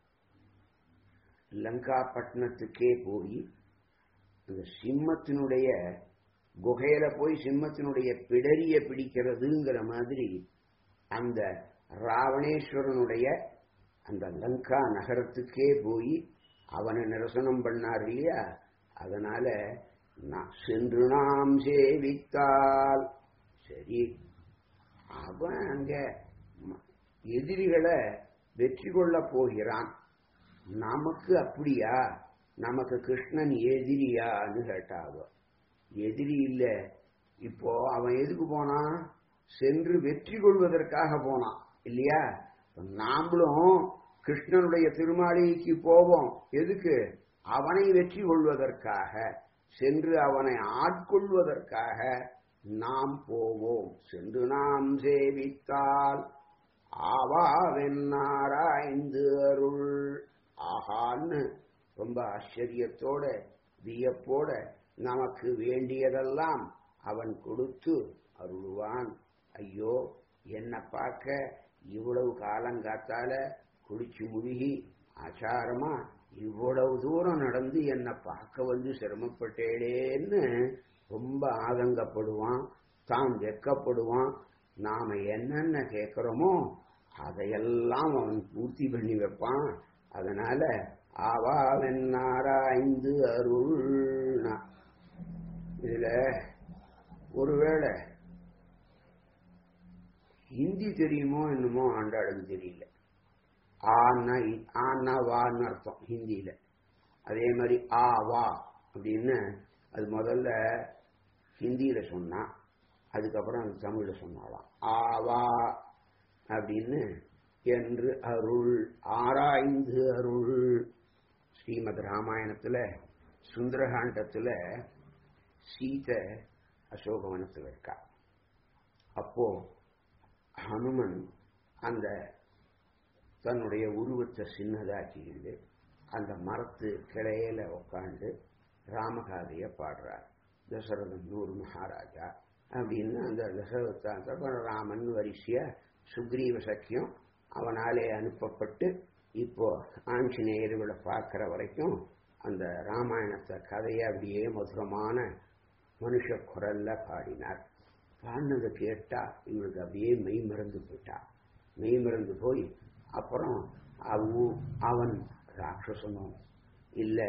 லங்காப்பட்டினத்துக்கே போய் அந்த சிம்மத்தினுடைய குகையில போய் சிம்மத்தினுடைய பிடரிய பிடிக்கிறதுங்கிற மாதிரி அந்த ராவணேஸ்வரனுடைய அந்த லங்கா நகரத்துக்கே போய் அவனை நிரசனம் பண்ணார் இல்லையா அதனால நான் சென்று நாம் சேவித்தால் சரி அவன் அங்க ம- எதிரிகளை வெற்றி கொள்ள போகிறான் நமக்கு அப்படியா நமக்கு கிருஷ்ணன் எதிரியான்னு கேட்டாவ எதிரி இல்ல இப்போ அவன் எதுக்கு போனான் சென்று வெற்றி கொள்வதற்காக போனான் இல்லையா இப்ப நாமளும் கிருஷ்ணனுடைய திருமாளிகைக்கு போவோம் எதுக்கு அவனை வெற்றி கொள்வதற்காக சென்று அவனை ஆட்கொள்வதற்காக நாம் போவோம் சென்று நாம் சேவித்தால் ஆவாவென்னாராய்ந்து அருள் ஆகான்னு ரொம்ப ஆச்சரியத்தோட வியப்போட நமக்கு வேண்டியதெல்லாம் அவன் கொடுத்து அருள்வான் ஐயோ என்ன பார்க்க இவ்வளவு காலங்காத்தால குளிச்சு முழுகி ஆச்சாரமா இவ்வளவு தூரம் நடந்து என்னை பார்க்க வந்து சிரமப்பட்டேடேன்னு ரொம்ப ஆதங்கப்படுவான் தான் வெக்கப்படுவான் நாம என்னென்ன கேட்கிறோமோ அதையெல்லாம் அவன் பூர்த்தி பண்ணி வைப்பான் அதனால ஆவாவென்னாராய்ந்து அருள்னா இதுல ஒருவேளை ஹிந்தி தெரியுமோ என்னமோ ஆண்டாளுக்கு தெரியல ஆனா ஆனா வான்னு அர்த்தம் ஹிந்தியில அதே மாதிரி ஆ வா அப்படின்னு அது முதல்ல ஹிந்தியில சொன்னா அதுக்கப்புறம் அது தமிழ்ல சொன்னாலாம் ஆ வா அப்படின்னு என்று அருள் ஆராய்ந்து அருள் ஸ்ரீமத் ராமாயணத்துல சுந்தரகாண்டத்துல சீதை அசோகவனத்தில் இருக்கா அப்போ ஹனுமன் அந்த தன்னுடைய உருவத்தை சின்னதாக்கிக்கிண்டு அந்த மரத்து கிளையில உட்காந்து ராமகாதைய பாடுறார் தசரதன் நூறு மகாராஜா அப்படின்னு அந்த தசரதாந்த அப்புறம் ராமன் வரிசையா சுக்ரீவ சக்கியம் அவனாலே அனுப்பப்பட்டு இப்போ ஆஞ்சநேயர்களை பார்க்கிற வரைக்கும் அந்த ராமாயணத்தை கதையை அப்படியே மதுரமான மனுஷ குரல்ல பாடினார் பாடினதை கேட்டா இவனுக்கு அப்படியே மெய் மறந்து போயிட்டா மெய் மறந்து போய் அப்புறம் அவன் அவன் ராட்சசனோ இல்ல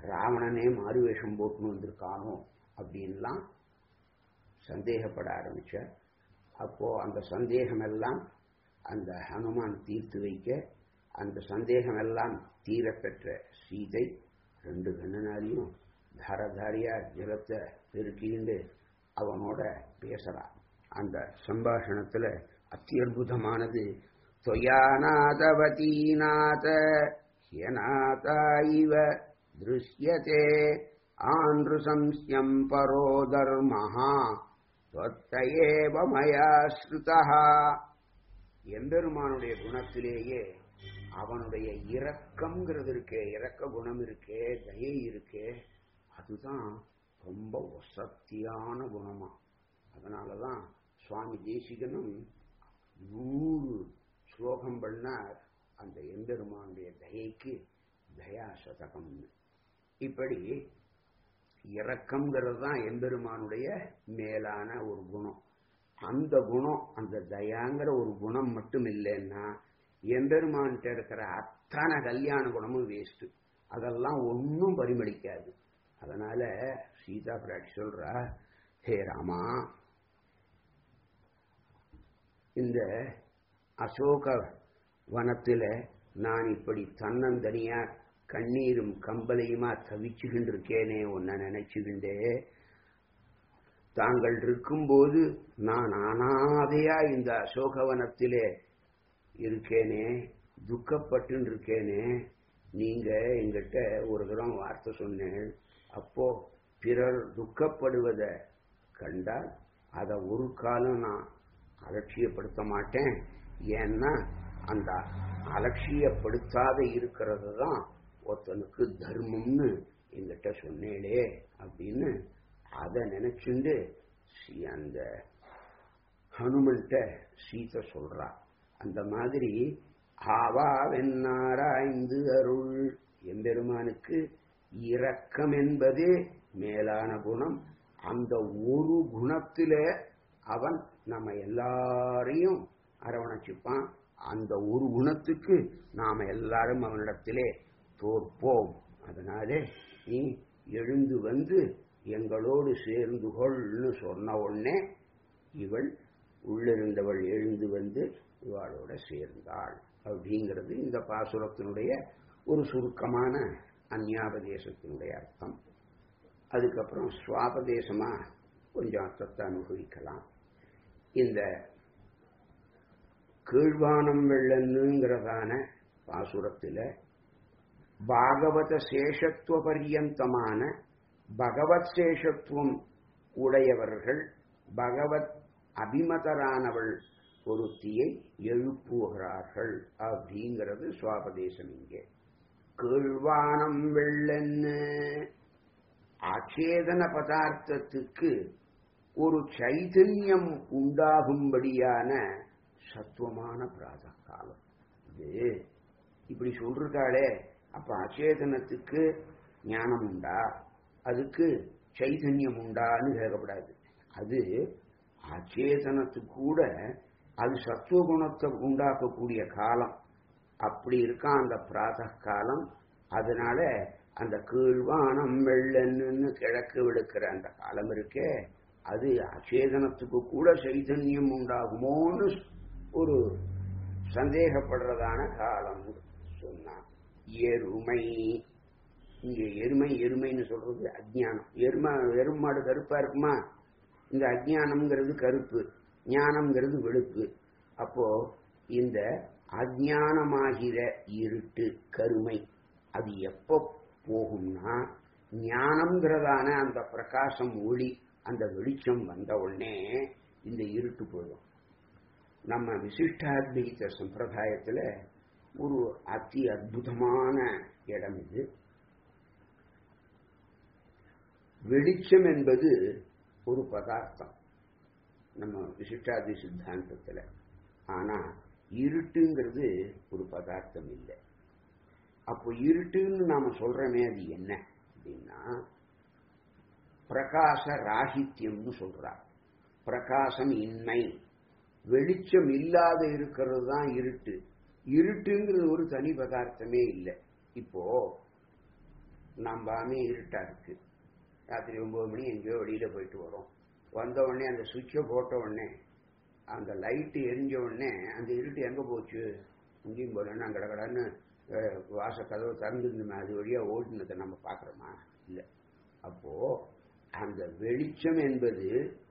ராவணனே மாறுவேஷம் போட்டுன்னு வந்திருக்கானோ அப்படின்லாம் சந்தேகப்பட ஆரம்பிச்ச அப்போ அந்த சந்தேகம் எல்லாம் அந்த ஹனுமான் தீர்த்து வைக்க அந்த சந்தேகம் எல்லாம் தீரப்பெற்ற சீதை ரெண்டு கண்ணனாலையும் தாரதாரியா ஜலத்தை பெருக்கிண்டு அவனோட பேசுறான் அந்த சம்பாஷணத்துல அத்தியுதமானது தொயாநாதவதீநாத ஹியநாதா இவ திருஷ்யதே ஆன்று சம்ஸ்யம் பரோ தர்மஹா தொத்தையேவ மயா ஸ்ருதா எம்பெருமானுடைய குணத்திலேயே அவனுடைய இரக்கம்ங்கிறது இருக்கே இரக்க குணம் இருக்கே தயை இருக்கே அதுதான் ரொம்ப வசத்தியான குணமா அதனாலதான் சுவாமி தேசிகனும் நூறு ஸ்லோகம் பண்ணார் அந்த எம்பெருமானுடைய தயைக்கு தயா சதகம்னு இப்படி இரக்கம்ங்கிறது தான் எம்பெருமானுடைய மேலான ஒரு குணம் அந்த குணம் அந்த தயாங்கிற ஒரு குணம் மட்டும் இல்லைன்னா எம்பெருமான்கிட்ட இருக்கிற அத்தனை கல்யாண குணமும் வேஸ்ட் அதெல்லாம் ஒன்றும் பரிமளிக்காது அதனால சீதா பிராட்டி சொல்றா ஹே ராமா இந்த அசோக வனத்துல நான் இப்படி தன்னந்தனியா கண்ணீரும் கம்பலையுமா தவிச்சுக்கிட்டு இருக்கேனே உன்னை நினைச்சுக்கிண்டே தாங்கள் இருக்கும்போது நான் அனாதையா இந்த அசோகவனத்திலே இருக்கேனே துக்கப்பட்டு இருக்கேனே நீங்க எங்கிட்ட ஒரு தரம் வார்த்தை சொன்னேன் அப்போ பிறர் துக்கப்படுவதை கண்டால் அதை ஒரு காலம் நான் அலட்சியப்படுத்த மாட்டேன் ஏன்னா அந்த அலட்சியப்படுத்தாத இருக்கிறது தான் ஒருத்தனுக்கு தர்மம்னு எங்கிட்ட சொன்னேளே அப்படின்னு அதை நினைச்சுண்டு சி- அந்த ஹனுமன்ட்ட சீதை சொல்றா அந்த மாதிரி ஆவா வெண்ணாராய்ந்து அருள் எம்பெருமானுக்கு இரக்கம் என்பதே மேலான குணம் அந்த ஒரு குணத்தில அவன் நம்ம எல்லாரையும் அரவணைச்சுப்பான் அந்த ஒரு குணத்துக்கு நாம எல்லாரும் அவனிடத்திலே தோற்போம் அதனாலே நீ எழுந்து வந்து எங்களோடு சேர்ந்து கொள்னு சொன்ன உடனே இவள் உள்ளிருந்தவள் எழுந்து வந்து இவாளோட சேர்ந்தாள் அப்படிங்கிறது இந்த பாசுரத்தினுடைய ஒரு சுருக்கமான அந்யாபதேசத்தினுடைய அர்த்தம் அதுக்கப்புறம் சுவாபதேசமா கொஞ்சம் அர்த்தத்தை அனுபவிக்கலாம் இந்த கீழ்வானம் வெள்ளன்னுங்கிறதான பாசுரத்துல பாகவத சேஷத்துவ பரியந்தமான பகவத் சேஷத்துவம் உடையவர்கள் பகவத் அபிமதரானவள் பொருத்தியை எழுப்புகிறார்கள் அப்படிங்கிறது சுவாபதேசம் இங்கே கீழ்வானம் வெள்ளன்னு ஆச்சேதன பதார்த்தத்துக்கு ஒரு சைதன்யம் உண்டாகும்படியான சத்துவமான பிராத காலம் இது இப்படி சொல்றாளே அப்ப அச்சேதனத்துக்கு ஞானம் உண்டா அதுக்கு சைதன்யம் உண்டான்னு கேட்கப்படாது அது அச்சேதனத்துக்கு கூட அது சத்துவகுணத்தை உண்டாக்கக்கூடிய காலம் அப்படி இருக்கான் அந்த பிராத காலம் அதனால அந்த கீழ்வானம் வெள்ளன்னு கிழக்கு விடுக்கிற அந்த காலம் இருக்கே அது அச்சேதனத்துக்கு கூட சைதன்யம் உண்டாகுமோன்னு ஒரு சந்தேகப்படுறதான காலம் சொன்னான் எருமை இங்க எருமை எருமைன்னு சொல்றது அஜ்ஞானம் எருமை எருமாடு கருப்பா இருக்குமா இந்த அஜ்ஞானம்ங்கிறது கருப்பு ஞானம்ங்கிறது வெளுப்பு அப்போ இந்த அஜ்ஞானமாகிற இருட்டு கருமை அது எப்போ போகும்னா ஞானம்ங்கிறதான அந்த பிரகாசம் ஒளி அந்த வெளிச்சம் வந்த உடனே இந்த இருட்டு போயிடும் நம்ம விசிஷ்டாத்வைத சம்பிரதாயத்துல ஒரு அதி அற்புதமான இடம் இது வெளிச்சம் என்பது ஒரு பதார்த்தம் நம்ம விசிஷ்டாதி சித்தாந்தத்துல ஆனா இருட்டுங்கிறது ஒரு பதார்த்தம் இல்லை அப்போ இருட்டுன்னு நாம சொல்றோமே அது என்ன அப்படின்னா பிரகாச ராகித்யம்னு சொல்றா பிரகாசம் இன்மை வெளிச்சம் இல்லாத இருக்கிறது தான் இருட்டு இருட்டுங்கிறது ஒரு தனி பதார்த்தமே இல்லை இப்போ நம்பாமே இருட்டா இருக்கு ராத்திரி ஒன்பது மணி எங்கேயோ வெளியில போயிட்டு வரோம் வந்த உடனே அந்த சுவிட்சை போட்ட உடனே அந்த லைட்டு எரிஞ்ச உடனே அந்த இருட்டு எங்க போச்சு இங்கேயும் போலன்னா கடகடன்னு அஹ், வாச கதவை திறந்துருந்துமே அது வழியா ஓடினதை நம்ம பார்க்கறோமா இல்ல அப்போ அந்த வெளிச்சம் என்பது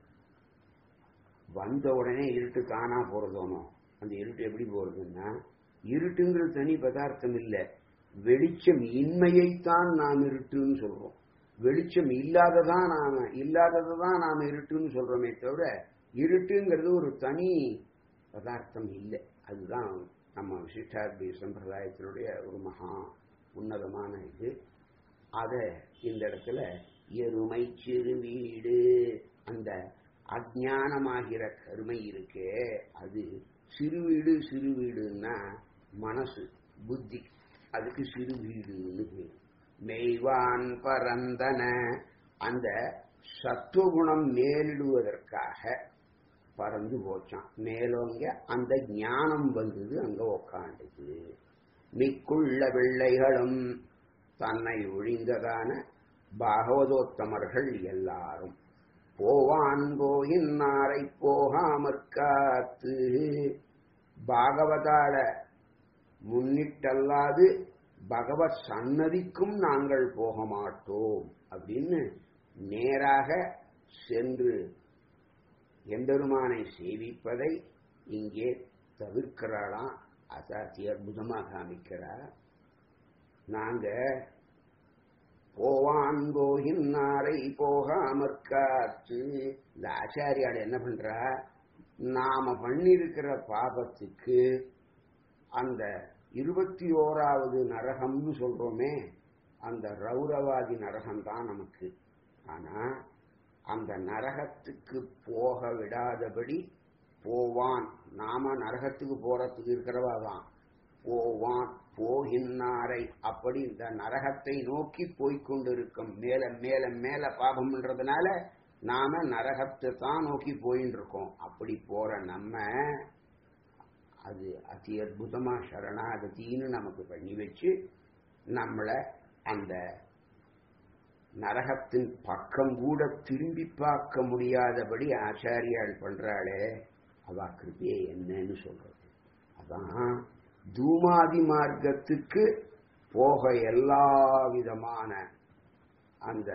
வந்த உடனே இருட்டு தானா போறதோனோ அந்த இருட்டு எப்படி போறதுன்னா இருட்டுங்கிறது தனி பதார்த்தம் இல்ல வெளிச்சம் இன்மையைத்தான் நாம் இருட்டுன்னு சொல்றோம் வெளிச்சம் இல்லாததான் நாம இல்லாததான் நாம இருட்டுன்னு சொல்றோமே தவிர இருட்டுங்கிறது ஒரு தனி பதார்த்தம் இல்லை அதுதான் நம்ம விசிஷ்டாத்வி சம்பிரதாயத்தினுடைய ஒரு மகா உன்னதமான இது அத இந்த இடத்துல எருமை சிறு வீடு அந்த அஜானமாகிற கருமை இருக்கே அது சிறு வீடு சிறு வீடுன்னா மனசு புத்தி அதுக்கு சிறு வீடுன்னு பேரு மெய்வான் பரந்தன அந்த சத்துவகுணம் மேலிடுவதற்காக பறந்து போச்சான் மேலோங்க அந்த ஞானம் வந்தது அங்க உக்காண்டுது மிக்குள்ள பிள்ளைகளும் தன்னை ஒழிந்ததான பாகவதோத்தமர்கள் எல்லாரும் போவான் போயின்னாரை போகாமற் காத்து பாகவதால முன்னிட்டல்லாது பகவத் சன்னதிக்கும் நாங்கள் போக மாட்டோம் அப்படின்னு நேராக சென்று எம்பெருமானை சேவிப்பதை இங்கே தவிர்க்கிறாளாம் அசாத்தி அற்புதமா காமிக்கிறார் நாங்க போவான் போகின்னாரை போகாமற் காத்து இந்த ஆச்சாரியால் என்ன பண்றா நாம பண்ணிருக்கிற பாபத்துக்கு அந்த இருபத்தி ஓராவது நரகம்னு சொல்றோமே அந்த ரௌரவாதி நரகம் தான் நமக்கு ஆனா அந்த நரகத்துக்கு போக விடாதபடி போவான் நாம நரகத்துக்கு போறதுக்கு இருக்கிறவா தான் போவான் போகின்னாரை அப்படி இந்த நரகத்தை நோக்கி போய்கொண்டிருக்கும் மேல மேல மேல பாபம்ன்றதுனால நாம நரகத்தை தான் நோக்கி போயின்னு இருக்கோம் அப்படி போற நம்ம அது அதி அற்புதமா சரணாகதின்னு நமக்கு பண்ணி வச்சு நம்மளை அந்த நரகத்தின் பக்கம் கூட திரும்பி பார்க்க முடியாதபடி ஆச்சாரியால் பண்றாளே அவ கிருபியை என்னன்னு சொல்றது அதான் தூமாதி மார்க்கத்துக்கு போக எல்லா விதமான அந்த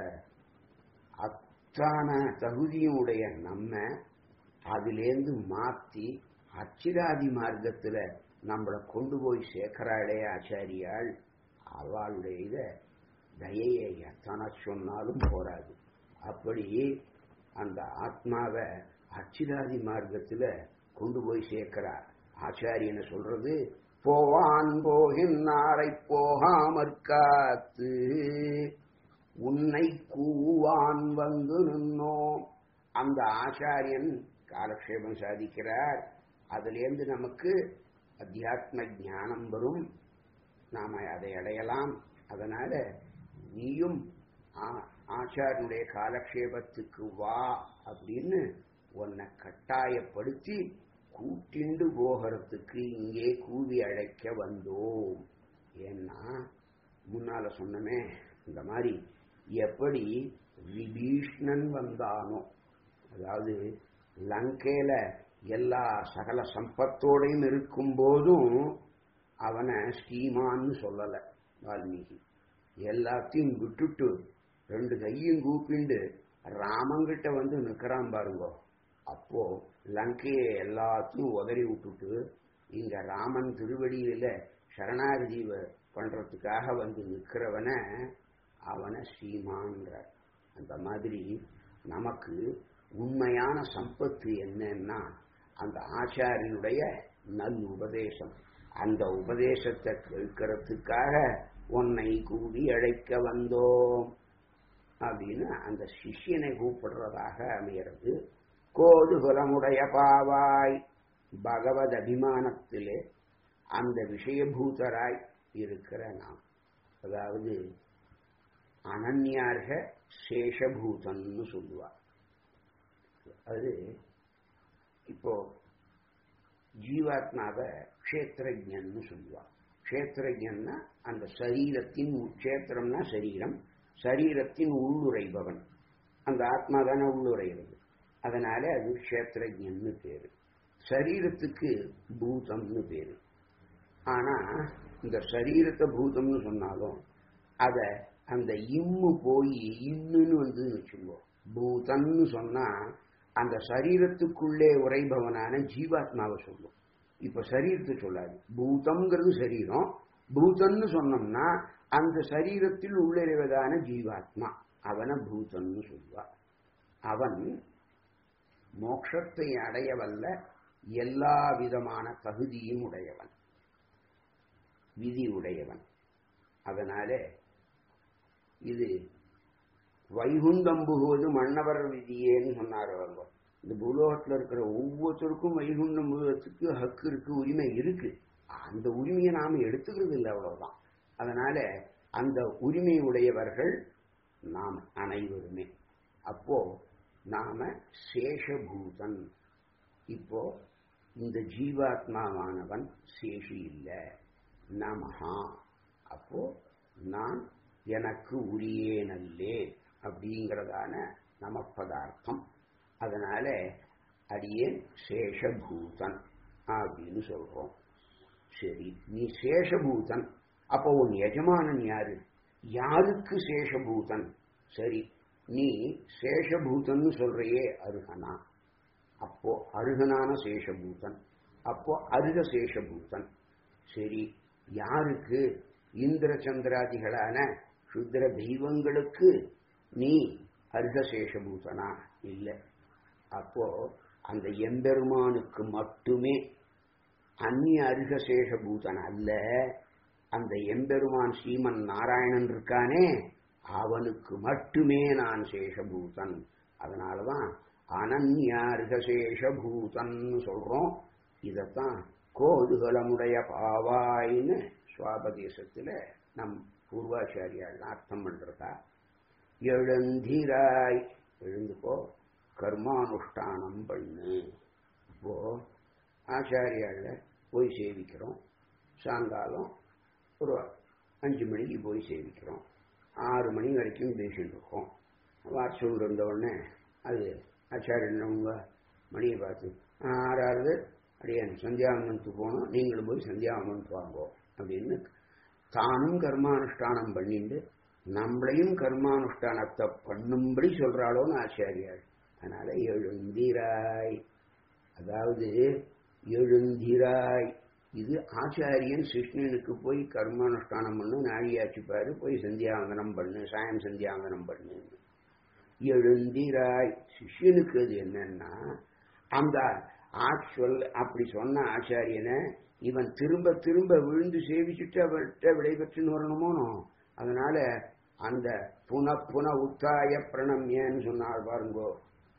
அத்தான தகுதியும் உடைய நம்ம அதிலேந்து மாத்தி அச்சிராதி மார்க்கத்துல நம்மளை கொண்டு போய் சேர்க்கிறாளே ஆச்சாரியாள் அவளுடைய இத தயையை எத்தனை சொன்னாலும் போராது அப்படி அந்த ஆத்மாவை அச்சிராதி மார்க்கத்துல கொண்டு போய் சேர்க்கிறார் ஆச்சாரியனை சொல்றது போவான் போகின்னாரை போகாமற் காத்து உன்னை கூவான் வந்து நின்னோம் அந்த ஆச்சாரியன் காலக்ஷேபம் சாதிக்கிறார் அதிலேருந்து நமக்கு அத்தியாத்ம ஞானம் வரும் நாம அதை அடையலாம் அதனால நீயும் ஆ- ஆச்சாரியனுடைய காலக்ஷேபத்துக்கு வா அப்படின்னு உன்னை கட்டாயப்படுத்தி கூட்டிண்டு போகிறதுக்கு இங்கே கூவி அழைக்க வந்தோம் ஏன்னா முன்னால சொன்னமே இந்த மாதிரி எப்படி விபீஷ்ணன் வந்தானோ அதாவது லங்கையில எல்லா சகல சம்பத்தோடையும் இருக்கும் போதும் அவனை ஸ்ரீமான்னு சொல்லல வால்மீகி எல்லாத்தையும் விட்டுட்டு ரெண்டு கையும் கூப்பிண்டு ராமங்கிட்ட வந்து நிக்கிறான் பாருங்க அப்போ லங்கையை எல்லாத்தையும் உதறி விட்டுட்டு இங்க ராமன் திருவடியில சரணாகதி வ- பண்றதுக்காக வந்து நிக்கிறவன அவனை ஸ்ரீமான்ற அந்த மாதிரி நமக்கு உண்மையான சம்பத்து என்னன்னா அந்த ஆச்சாரியனுடைய நல் உபதேசம் அந்த உபதேசத்தை கேட்கறதுக்காக உன்னை கூவி அழைக்க வந்தோம் அப்படின்னு அந்த சிஷ்யனை கூப்பிடுறதாக அமைகிறது கோது குலமுடைய பாவாய் பகவத் அபிமானத்திலே அந்த விஷயபூதராய் இருக்கிற நாம் அதாவது அனன்யார்க சேஷபூதன்னு சொல்லுவார் அது இப்போ ஜீவாத்மாவை க்ஷேத்திரஜன்னு சொல்லுவார் க்ஷேத்திரஜன்னா அந்த சரீரத்தின் உ- க்ஷேத்திரம்னா சரீரம் சரீரத்தின் உள்ளுரைபவன் அந்த ஆத்மா தானே உள்ளுரைகிறது அதனால அது க்ஷேத்திரஜன்னு பேரு சரீரத்துக்கு பூதம்னு பேரு ஆனா இந்த சரீரத்தை பூதம்னு சொன்னாலும் அத அந்த இம்மு போய் இன்னுன்னு வந்து வச்சுக்கோ பூதம்னு சொன்னா அந்த சரீரத்துக்குள்ளே உரைபவனான ஜீவாத்மாவை சொல்லும் இப்ப சரீரத்தை சொல்லாது பூதம்ங்கிறது சரீரம் பூதம்னு சொன்னோம்னா அந்த சரீரத்தில் உள்ளிருவதான ஜீவாத்மா அவனை பூதம்னு சொல்லுவா அவன் மோட்சத்தை அடைய வல்ல எல்லா விதமான தகுதியும் உடையவன் விதி உடையவன் அதனால இது வைகுண்டம் புகுவது மன்னவர் விதியேன்னு சொன்னார் அவங்க இந்த பூலோகத்தில் இருக்கிற ஒவ்வொருத்தருக்கும் வைகுண்டம் புகுவதற்கு ஹக்கு இருக்கு உரிமை இருக்கு அந்த உரிமையை நாம எடுத்துக்கிறது இல்லை அவ்வளவுதான் அதனால அந்த உரிமை உடையவர்கள் நாம் அனைவருமே அப்போ நாம சேஷபூதன் இப்போ இந்த ஜீவாத்மாவானவன் சேஷி இல்லை நமஹா அப்போ நான் எனக்கு உரியேனல்லே அப்படிங்கிறதான நம பதார்த்தம் அதனால அடியேன் சேஷபூதன் அப்படின்னு சொல்றோம் சரி நீ சேஷபூதன் அப்போ உன் எஜமானன் யாரு யாருக்கு சேஷபூதன் சரி நீ சேஷபூதன்னு சொல்றையே அருகனா அப்போ அருகனான சேஷபூதன் அப்போ அருக சேஷபூதன் சரி யாருக்கு இந்திர சந்திராதிகளான சுத்திர தெய்வங்களுக்கு நீ அருக சேஷபூதனா இல்லை அப்போ அந்த எம்பெருமானுக்கு மட்டுமே அந்நிய அருக சேஷபூதன் அல்ல அந்த எம்பெருமான் ஸ்ரீமன் நாராயணன் இருக்கானே அவனுக்கு மட்டுமே நான் சேஷபூதன் அதனாலதான் அனன்யார்கசேஷபூதன் சொல்றோம் இதத்தான் கோதுகலமுடைய பாவாயின்னு சுவாபதேசத்துல நம் பூர்வாச்சாரியால் அர்த்தம் பண்றதா எழுந்திராய் எழுந்துக்கோ கர்மானுஷ்டானம் பண்ணு இப்போ ஆச்சாரியால போய் சேவிக்கிறோம் சாயங்காலம் ஒரு அஞ்சு மணிக்கு போய் சேவிக்கிறோம் ஆறு மணி வரைக்கும் பேசிட்டு இருக்கோம் வாட்ஸ்அப் இருந்த உடனே அது ஆச்சாரியன் உங்க மணியை பார்த்து ஆறாவது அப்படியே சந்தியாவனத்துக்கு போனோம் நீங்களும் போய் சந்தியாவனத்து வாங்கோ அப்படின்னு தானும் கர்மானுஷ்டானம் பண்ணிட்டு நம்மளையும் கர்மானுஷ்டானத்தை பண்ணும்படி சொல்றாளோன்னு ஆச்சாரியாள் அதனால எழுந்திராய் அதாவது எழுந்திராய் இது ஆச்சாரியன் சிஷ்ணனுக்கு போய் கர்மானுஷ்டானம் பண்ணு நாழியாச்சுப்பாரு போய் சந்தியாவந்தனம் பண்ணு சாயம் சந்தியாவந்தனம் பண்ணு எழுந்திராய் சிஷ்யனுக்கு அது என்னன்னா அந்த ஆக்சுவல் அப்படி சொன்ன ஆச்சாரியனை இவன் திரும்ப திரும்ப விழுந்து சேவிச்சுட்டு அவர்கிட்ட விடைபெற்றுன்னு வரணுமோனோ அதனால அந்த புன புன உத்தாய பிரணம்யன்னு சொன்னார் பாருங்கோ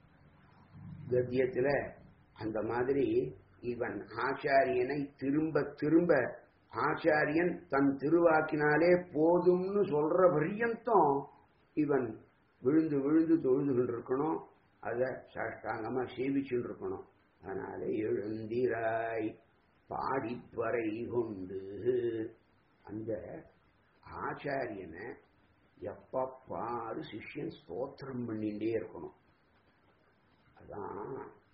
கத்தியத்துல அந்த மாதிரி இவன் ஆச்சாரியனை திரும்ப திரும்ப ஆச்சாரியன் தன் திருவாக்கினாலே போதும்னு சொல்ற பரியந்தம் இவன் விழுந்து விழுந்து தொழுதுகிட்டு இருக்கணும் அத சாஷ்டாங்கமா சேவிச்சுட்டு இருக்கணும் அதனால எழுந்திராய் பாடிப்பறை கொண்டு அந்த ஆச்சாரியனை எப்ப பாரு சிஷ்யன் ஸ்தோத்திரம் பண்ணிட்டே இருக்கணும் அதான்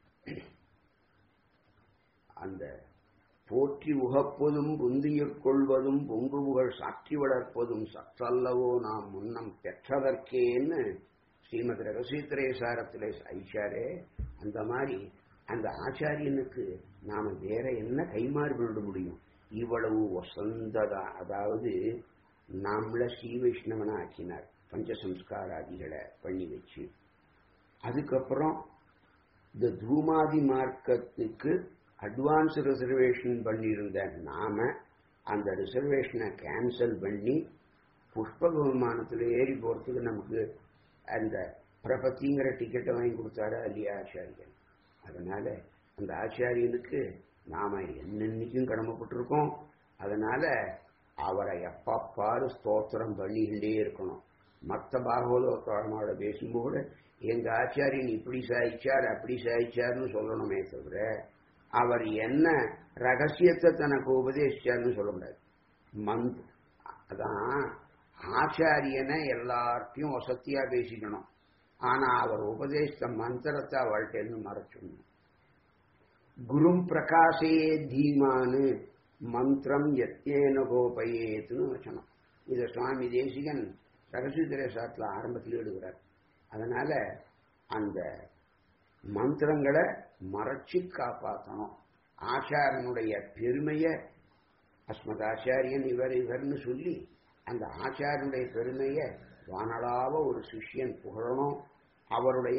அந்த போற்றி உகப்பதும் புந்தியக் கொள்வதும் பொங்கு புகழ் சாற்றி வளர்ப்பதும் சற்றல்லவோ நாம் முன்னம் பெற்றதற்கேன்னு ஸ்ரீமத் ரகசீத்திரேசாரத்திலே ஐச்சாரே அந்த மாதிரி அந்த ஆச்சாரியனுக்கு நாம வேற என்ன கைமாறு பண்ண முடியும் இவ்வளவு வசந்ததா அதாவது நாமள ஸ்ரீ வைஷ்ணவனா ஆக்கினார் பஞ்சசம்ஸ்காராதிகளை பண்ணி வச்சு அதுக்கப்புறம் இந்த தூமாதி மார்க்கத்துக்கு அட்வான்ஸ் ரிசர்வேஷன் பண்ணியிருந்த நாம அந்த ரிசர்வேஷனை கேன்சல் பண்ணி புஷ்ப விமானத்தில் ஏறி போறதுக்கு நமக்கு அந்த பிரபத்திங்கிற டிக்கெட்டை வாங்கி கொடுத்தாரா இல்லையா ஆச்சாரியன் அதனால அந்த ஆச்சாரியனுக்கு நாம என்னென்னைக்கும் கடமைப்பட்டிருக்கோம் அதனால அவரை எப்பப்பாரு ஸ்தோத்திரம் பண்ணிக்கிட்டே இருக்கணும் மற்ற பாகவதோட பேசும்போது எங்க ஆச்சாரியன் இப்படி சாய்ச்சார் அப்படி சாய்ச்சார்னு சொல்லணுமே தவிர அவர் என்ன ரகசியத்தை தனக்கு உபதேசிச்சார்னு சொல்ல முடியாது மந்த் அதான் ஆச்சாரியனை எல்லார்ட்டையும் வசத்தியா பேசிக்கணும் ஆனா அவர் உபதேசித்த மந்திரத்தை அவள்கிட்ட இருந்து மறைச்சிடணும் குரும் பிரகாசையே தீமானு மந்திரம் எத்தேன கோபயேத்துன்னு வச்சனம் இத சுவாமி தேசிகன் சரஸ்வதி சாத்துல ஆரம்பத்தில் எழுதுகிறார் அதனால அந்த மந்திரங்களை மறைச்சு காப்பாற்றணும் ஆச்சாரனுடைய பெருமையை அஸ்மத் ஆச்சாரியன் இவர் இவர்னு சொல்லி அந்த ஆச்சாரனுடைய பெருமையை வானளாவ ஒரு சிஷ்யன் புகழணும் அவருடைய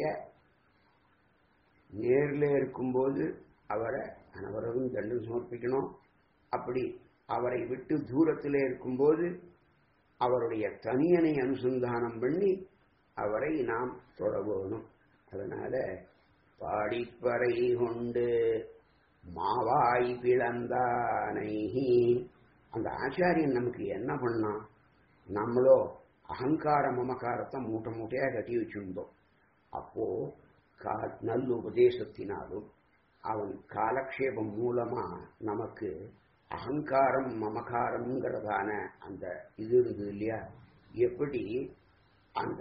நேரில் இருக்கும்போது அவரை அனைவரும் தண்டு சமர்ப்பிக்கணும் அப்படி அவரை விட்டு தூரத்தில் இருக்கும்போது அவருடைய தனியனை அனுசந்தானம் பண்ணி அவரை நாம் தொட வேணும் அதனால பாடிப்பறை கொண்டு மாவாய் பிளந்தானை அந்த ஆச்சாரியன் நமக்கு என்ன பண்ணான் நம்மளோ அகங்கார மமகாரத்தை மூட்டை மூட்டையா கட்டி வச்சிருந்தோம் அப்போ கா- நல்ல உபதேசத்தினாலும் அவன் காலக்ஷேபம் மூலமா நமக்கு அகங்காரம் மமகாரம்ங்கிறதான அந்த இது இருக்கு இல்லையா எப்படி அந்த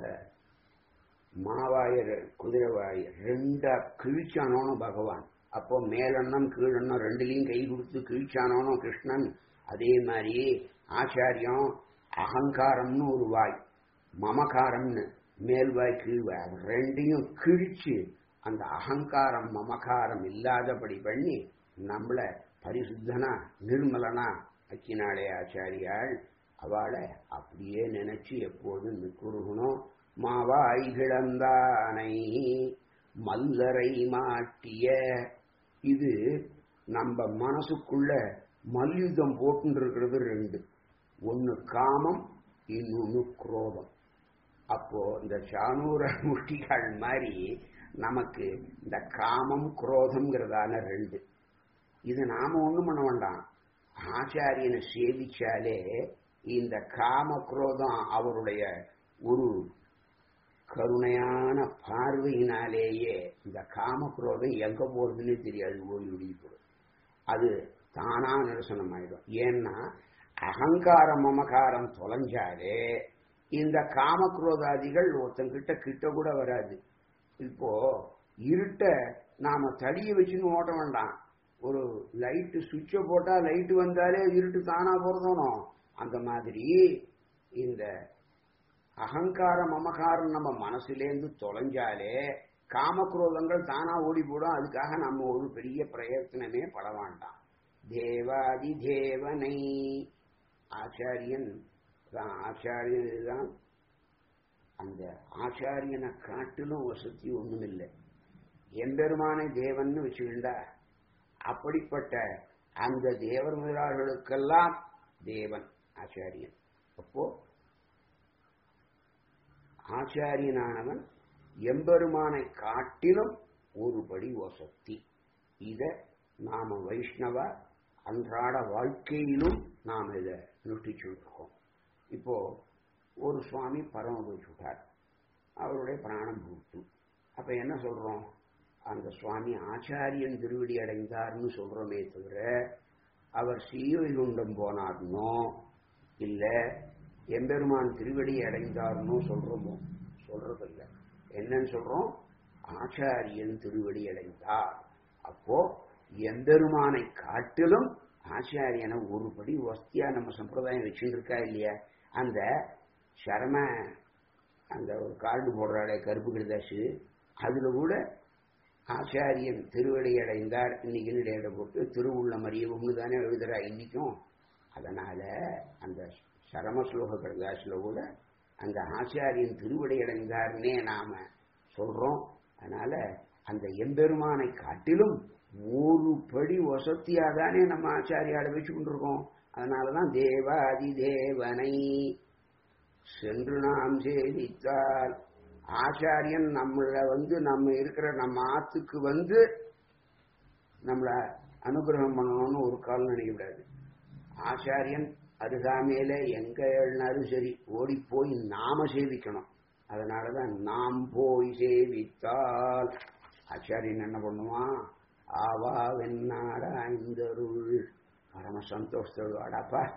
மாவாயர் குதிரைவாயர் ரெண்டா கிழிச்சானோன்னு பகவான் அப்போ மேலெண்ணம் கீழெண்ணம் ரெண்டுலையும் கை கொடுத்து கிழிச்சானோனோ கிருஷ்ணன் அதே மாதிரி ஆச்சாரியம் அகங்காரம்னு ஒரு வாய் மமகாரம்னு மேல்வாய் கீழ்வாய் அது ரெண்டையும் கிழிச்சு அந்த அகங்காரம் மமகாரம் இல்லாதபடி பண்ணி நம்மள பரிசுத்தனா நிர்மலனா அக்கினாளே ஆச்சாரியாள் அவளை அப்படியே நினைச்சு எப்போதும் நிற்குறுகணும் மாவாய் கிடந்தானை மல்லரை மாட்டிய இது நம்ம மனசுக்குள்ள மல்யுத்தம் போட்டு இருக்கிறது ரெண்டு ஒன்னு காமம் இன்னொன்னு குரோதம் அப்போ இந்த சானூர முஷ்டிகள் மாதிரி நமக்கு இந்த காமம் குரோதம்ங்கிறதான ரெண்டு இது நாம ஒண்ணும் பண்ண வேண்டாம் ஆச்சாரியனை சேவிச்சாலே இந்த காம குரோதம் அவருடைய ஒரு கருணையான பார்வையினாலேயே இந்த காம குரோதம் எங்க போறதுன்னு தெரியாது ஓடி ஓடி போடும் அது தானா நிரசனம் ஆயிடும் ஏன்னா அகங்கார மமகாரம் தொலைஞ்சாலே இந்த காமக்ரோதாதிகள் ஒருத்தங்கிட்ட கிட்ட கூட வராது இப்போ இருட்ட நாம தடிய வச்சுன்னு ஓட்ட வேண்டாம் ஒரு லைட்டு சுவிட்ச போட்டா லைட் வந்தாலே இருட்டு தானா போறதோனும் அந்த மாதிரி இந்த அகங்கார மமகாரம் நம்ம மனசுலேருந்து தொலைஞ்சாலே காமக்ரோதங்கள் தானா ஓடி போடும் அதுக்காக நம்ம ஒரு பெரிய பிரயத்தனமே பட வேண்டாம் தேவாதி தேவனை ஆச்சாரியன் தான் ஆச்சாரியன் தான் அந்த ஆச்சாரியனை காட்டிலும் வசதி ஒண்ணுமில்லை எம்பெருமானை தேவன்னு வச்சுக்கிண்டா அப்படிப்பட்ட அந்த தேவர் முதலாளர்களுக்கெல்லாம் தேவன் ஆச்சாரியன் அப்போ ஆச்சாரியனானவன் எம்பெருமானை காட்டிலும் ஒருபடி வசத்தி இத நாம வைஷ்ணவ அன்றாட வாழ்க்கையிலும் நாம் இதை நுட்டிச்சுருக்கோம் இப்போ ஒரு சுவாமி பரமபுரிச்சுட்டார் அவருடைய பிராணம் பூத்து அப்ப என்ன சொல்றோம் அந்த சுவாமி ஆச்சாரியன் திருவடி அடைந்தார்னு சொல்றோமே தவிர அவர் சீவைகுண்டம் போனார்னோ இல்ல எம்பெருமான் திருவடி அடைந்தார்னோ சொல்றோமோ சொல்றதில்ல என்னன்னு சொல்றோம் ஆச்சாரியன் திருவடி அடைந்தார் அப்போ எம்பெருமானை காட்டிலும் ஆச்சாரியனை ஒருபடி வசதியா நம்ம சம்பிரதாயம் வச்சுட்டு இருக்கா இல்லையா அந்த சரம அந்த ஒரு கார்டு போடுறாளே கருப்பு கிருதாசு அதுல கூட ஆச்சாரியன் திருவடி அடைந்தார் இன்னைக்கு இடையில போட்டு திருவுள்ள மரியவம்னு தானே எழுதுறா இன்னைக்கும் அதனால அந்த சரம ஸ்லோக கருதாசுல கூட அந்த ஆச்சாரியன் திருவடி அடைந்தார்னே நாம சொல்றோம் அதனால அந்த எம்பெருமானை காட்டிலும் ஒரு படி வசத்தியா தானே நம்ம ஆச்சாரியாட வச்சு கொண்டிருக்கோம் அதனாலதான் தேவாதி தேவனை சென்று நாம் சேவித்தால் ஆச்சாரியன் நம்மள வந்து நம்ம இருக்கிற நம்ம ஆத்துக்கு வந்து நம்மள அனுகிரகம் பண்ணணும்னு ஒரு காலம் நினைக்கக்கூடாது ஆச்சாரியன் அருகாமையில எங்க எழுனாலும் சரி ஓடி போய் நாம சேவிக்கணும் அதனாலதான் நாம் போய் சேவித்தால் ஆச்சாரியன் என்ன பண்ணுவான் ஆவா வெண்ணாடா இந்த பரம சந்தோஷத்தோடு அடாப்பா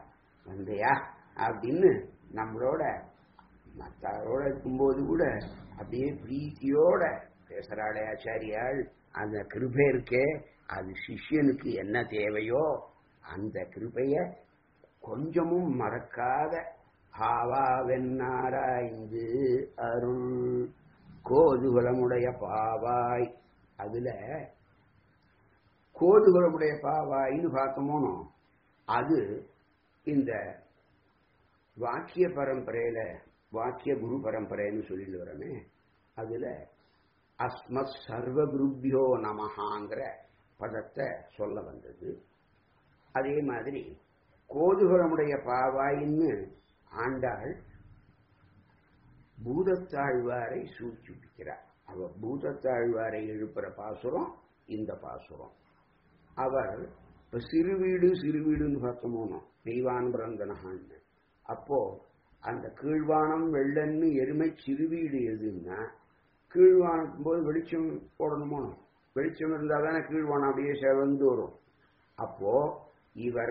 வந்தையா அப்படின்னு நம்மளோட மற்றவரோட இருக்கும்போது கூட அப்படியே பிரீத்தியோட பேசுறாளே ஆச்சாரியாள் அந்த கிருபை இருக்கே அது சிஷ்யனுக்கு என்ன தேவையோ அந்த கிருபைய கொஞ்சமும் மறக்காத ஆவாவென்னாராய்ந்து அருள் கோதுகுலமுடைய பாவாய் அதுல கோதுகுலமுடைய பாவாய்ன்னு பார்த்தோமோனோ அது இந்த வாக்கிய பரம்பரையில வாக்கிய குரு பரம்பரைன்னு சொல்லிட்டு வரமே அதுல அஸ்மத் சர்வ குருபியோ நமஹாங்கிற பதத்தை சொல்ல வந்தது அதே மாதிரி கோதுகுலமுடைய பாவாயின்னு ஆண்டாள் பூதத்தாழ்வாரை சூச்சிப்பிக்கிறார் அவ பூதத்தாழ்வாரை எழுப்புற பாசுரம் இந்த பாசுரம் அவர் இப்ப சிறு வீடு சிறு வீடுன்னு பார்த்தோமோனோ தெய்வான் பிறந்தனகான்னு அப்போ அந்த கீழ்வானம் வெள்ளன்னு எருமை சிறு வீடு எதுன்னா கீழ்வானம் போது வெளிச்சம் போடணுமோ வெளிச்சம் இருந்தால் தானே கீழ்வானம் அப்படியே செவந்து வரும் அப்போ இவர்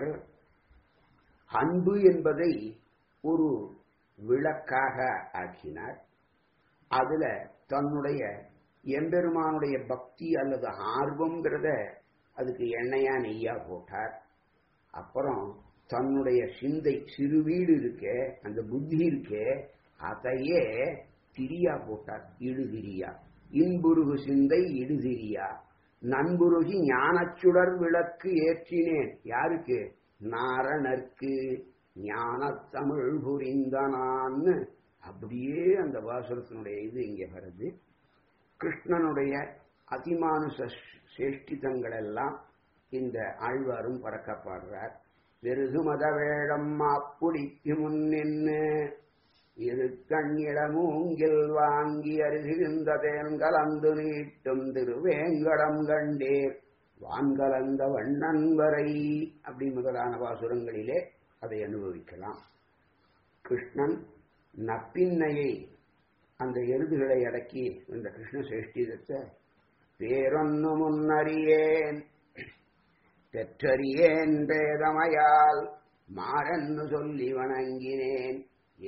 அன்பு என்பதை ஒரு விளக்காக ஆக்கினார் அதுல தன்னுடைய எம்பெருமானுடைய பக்தி அல்லது ஆர்வம்ங்கிறத அதுக்கு எண்ணெயா நெய்யா போட்டார் அப்புறம் தன்னுடைய சிந்தை சிறு வீடு இருக்கே அந்த புத்தி இருக்கே அதையே திரியா போட்டார் இடுதிரியா இன்புருகு சிந்தை இடுதிரியா நண்புருகி ஞானச்சுடர் விளக்கு ஏற்றினேன் யாருக்கு நாரணர்க்கு ஞான தமிழ் புரிந்தனான்னு அப்படியே அந்த வாசகத்தினுடைய இது இங்கே வருது கிருஷ்ணனுடைய அதிமானுஷ சேஷ்டிதங்கள் எல்லாம் இந்த ஆழ்வாரும் பறக்க பாடுறார் வெறுது மத வேடம் மாப்புடிக்கு முன்னின்னு இரு கண்ணிடமூங்கில் வாங்கி அருகிருந்த தேன்கலந்து நீட்டும் திருவேங்கடம் கண்டேர் வான்கலந்த வண்ணன் வரை அப்படி முதலான பாசுரங்களிலே அதை அனுபவிக்கலாம் கிருஷ்ணன் நப்பின்னையை அந்த எருதுகளை அடக்கி இந்த கிருஷ்ண சேஷ்டிதத்தை பேரொன்னு முன்னறியேன் பெற்றறியேன் பேதமையால் மாறன்னு சொல்லி வணங்கினேன்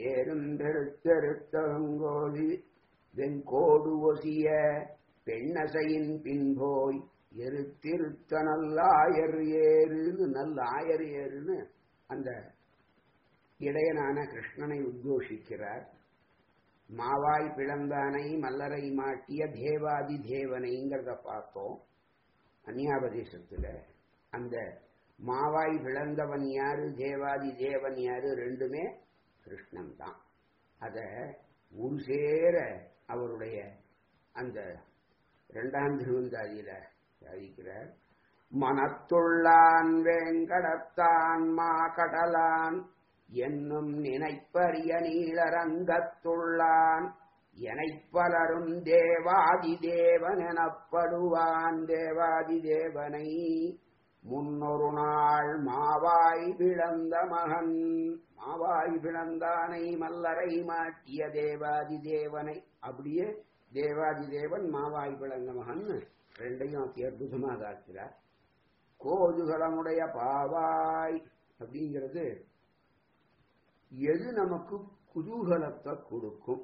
ஏறுந்தெடுத்தெடுத்தங்கோது வெங்கோடு ஒசிய பெண்ணசையின் பின்போய் எருத்திருத்த நல்லாயர் ஏறுன்னு நல்லாயர் ஏறுன்னு அந்த இடையனான கிருஷ்ணனை உத்கோஷிக்கிறார் மாவாய் பிளந்தானை மல்லரை மாட்டிய தேவாதி தேவனைங்கிறத பார்த்தோம் அந்நியாபதேசத்துல அந்த மாவாய் பிளந்தவன் யாரு தேவாதி தேவன் யாரு ரெண்டுமே கிருஷ்ணன் தான் அத ஒரு சேர அவருடைய அந்த இரண்டாம் திருவந்தாதியில சாதிக்கிறார் மனத்துள்ளான் வேங்கடத்தான் மா கடலான் என்னும் நினைப்பரிய நீளரங்கத்துள்ளான் எனைப்பலரும் தேவாதி தேவன் எனப்படுவான் தேவாதி தேவனை முன்னொரு நாள் மாவாய் பிளந்த மகன் மாவாய் பிளந்தானை மல்லரை மாட்டிய தேவாதி தேவனை அப்படியே தேவாதி தேவன் மாவாய் பிளந்த மகன் ரெண்டையும் அத்தி அற்புதமாக ஆக்கிறார் கோதுகளமுடைய பாவாய் அப்படிங்கிறது எது நமக்கு குதூகலத்தை கொடுக்கும்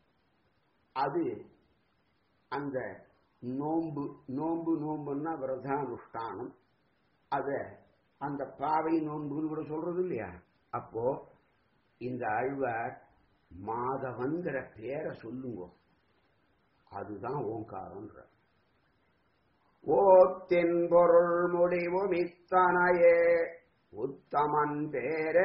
அது அந்த நோன்பு நோன்பு நோன்புன்னா விரதானுஷ்டானம் அத அந்த பாவை நோன்புன்னு கூட சொல்றது இல்லையா அப்போ இந்த ஆழ்வார் மாதவன்கிற பேரை சொல்லுங்க அதுதான் ஓங்காரன்ற ஓத்தின் பொருள் முடிவும் இத்தனையே உத்தமன் பேரே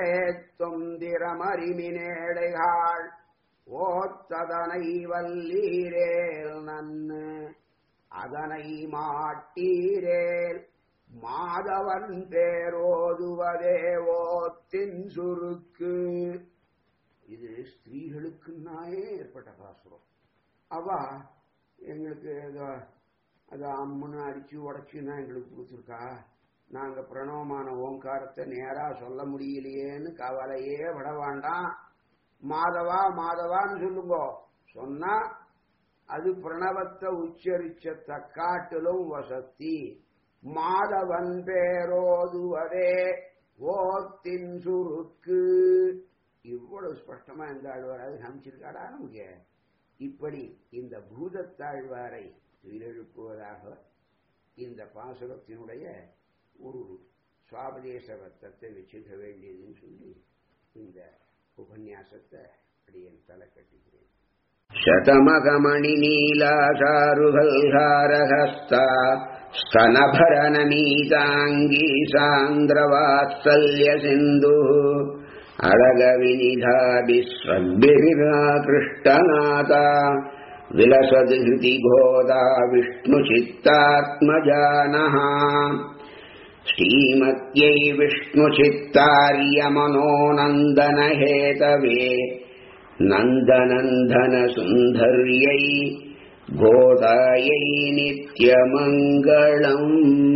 தொந்திரமறிமினேடைகாள் ஓத்ததனை வல்லீரேல் நன்னு அதனை மாட்டீரேல் மாதவன் பேரோதுவதே ஓத்தின் சுருக்கு இது ஸ்திரீகளுக்குன்னாயே ஏற்பட்ட பாசுரம் அவ எங்களுக்கு ஏதோ அது அம்முன்னு அடிச்சு உடச்சுன்னா எங்களுக்கு கொடுத்துருக்கா நாங்க பிரணவமான ஓங்காரத்தை நேரா சொல்ல முடியலையேன்னு கவலையே விட வேண்டாம் மாதவா மாதவான்னு சொல்லுங்க சொன்னா அது பிரணவத்தை உச்சரிச்ச தக்காட்டிலும் வசத்தி மாதவன் பேரோதுவதே ஓத்தின் சுருக்கு இவ்வளவு ஸ்பஷ்டமா இந்த ஆழ்வாராது காமிச்சிருக்காடா நமக்கு இப்படி இந்த பூதத்தாழ்வாரை உயிரெழுப்புவதாக இந்த பாசுரத்தினுடைய ஒரு சுவாபதேச வர்த்தத்தை வச்சுக்க வேண்டியதுன்னு சொல்லி இந்த உபன்யாசத்தை அடியன் தலை கட்டுகிறேன் शतमकमणिनीलाचारुगल्हारहस्ता स्तनभरनमीताङ्गी सान्द्रवात्सल्यसिन्धुः अळगविनिधाभिस्वद्भिराकृष्टनाथा विलसद्हृति गोदा विष्णुचित्तात्मजानः श्रीमत्यै विष्णुचित्तार्यमनोनन्दनहेतवे नन्दनन्दनसुन्दर्यै गोदायै नित्यमङ्गलम्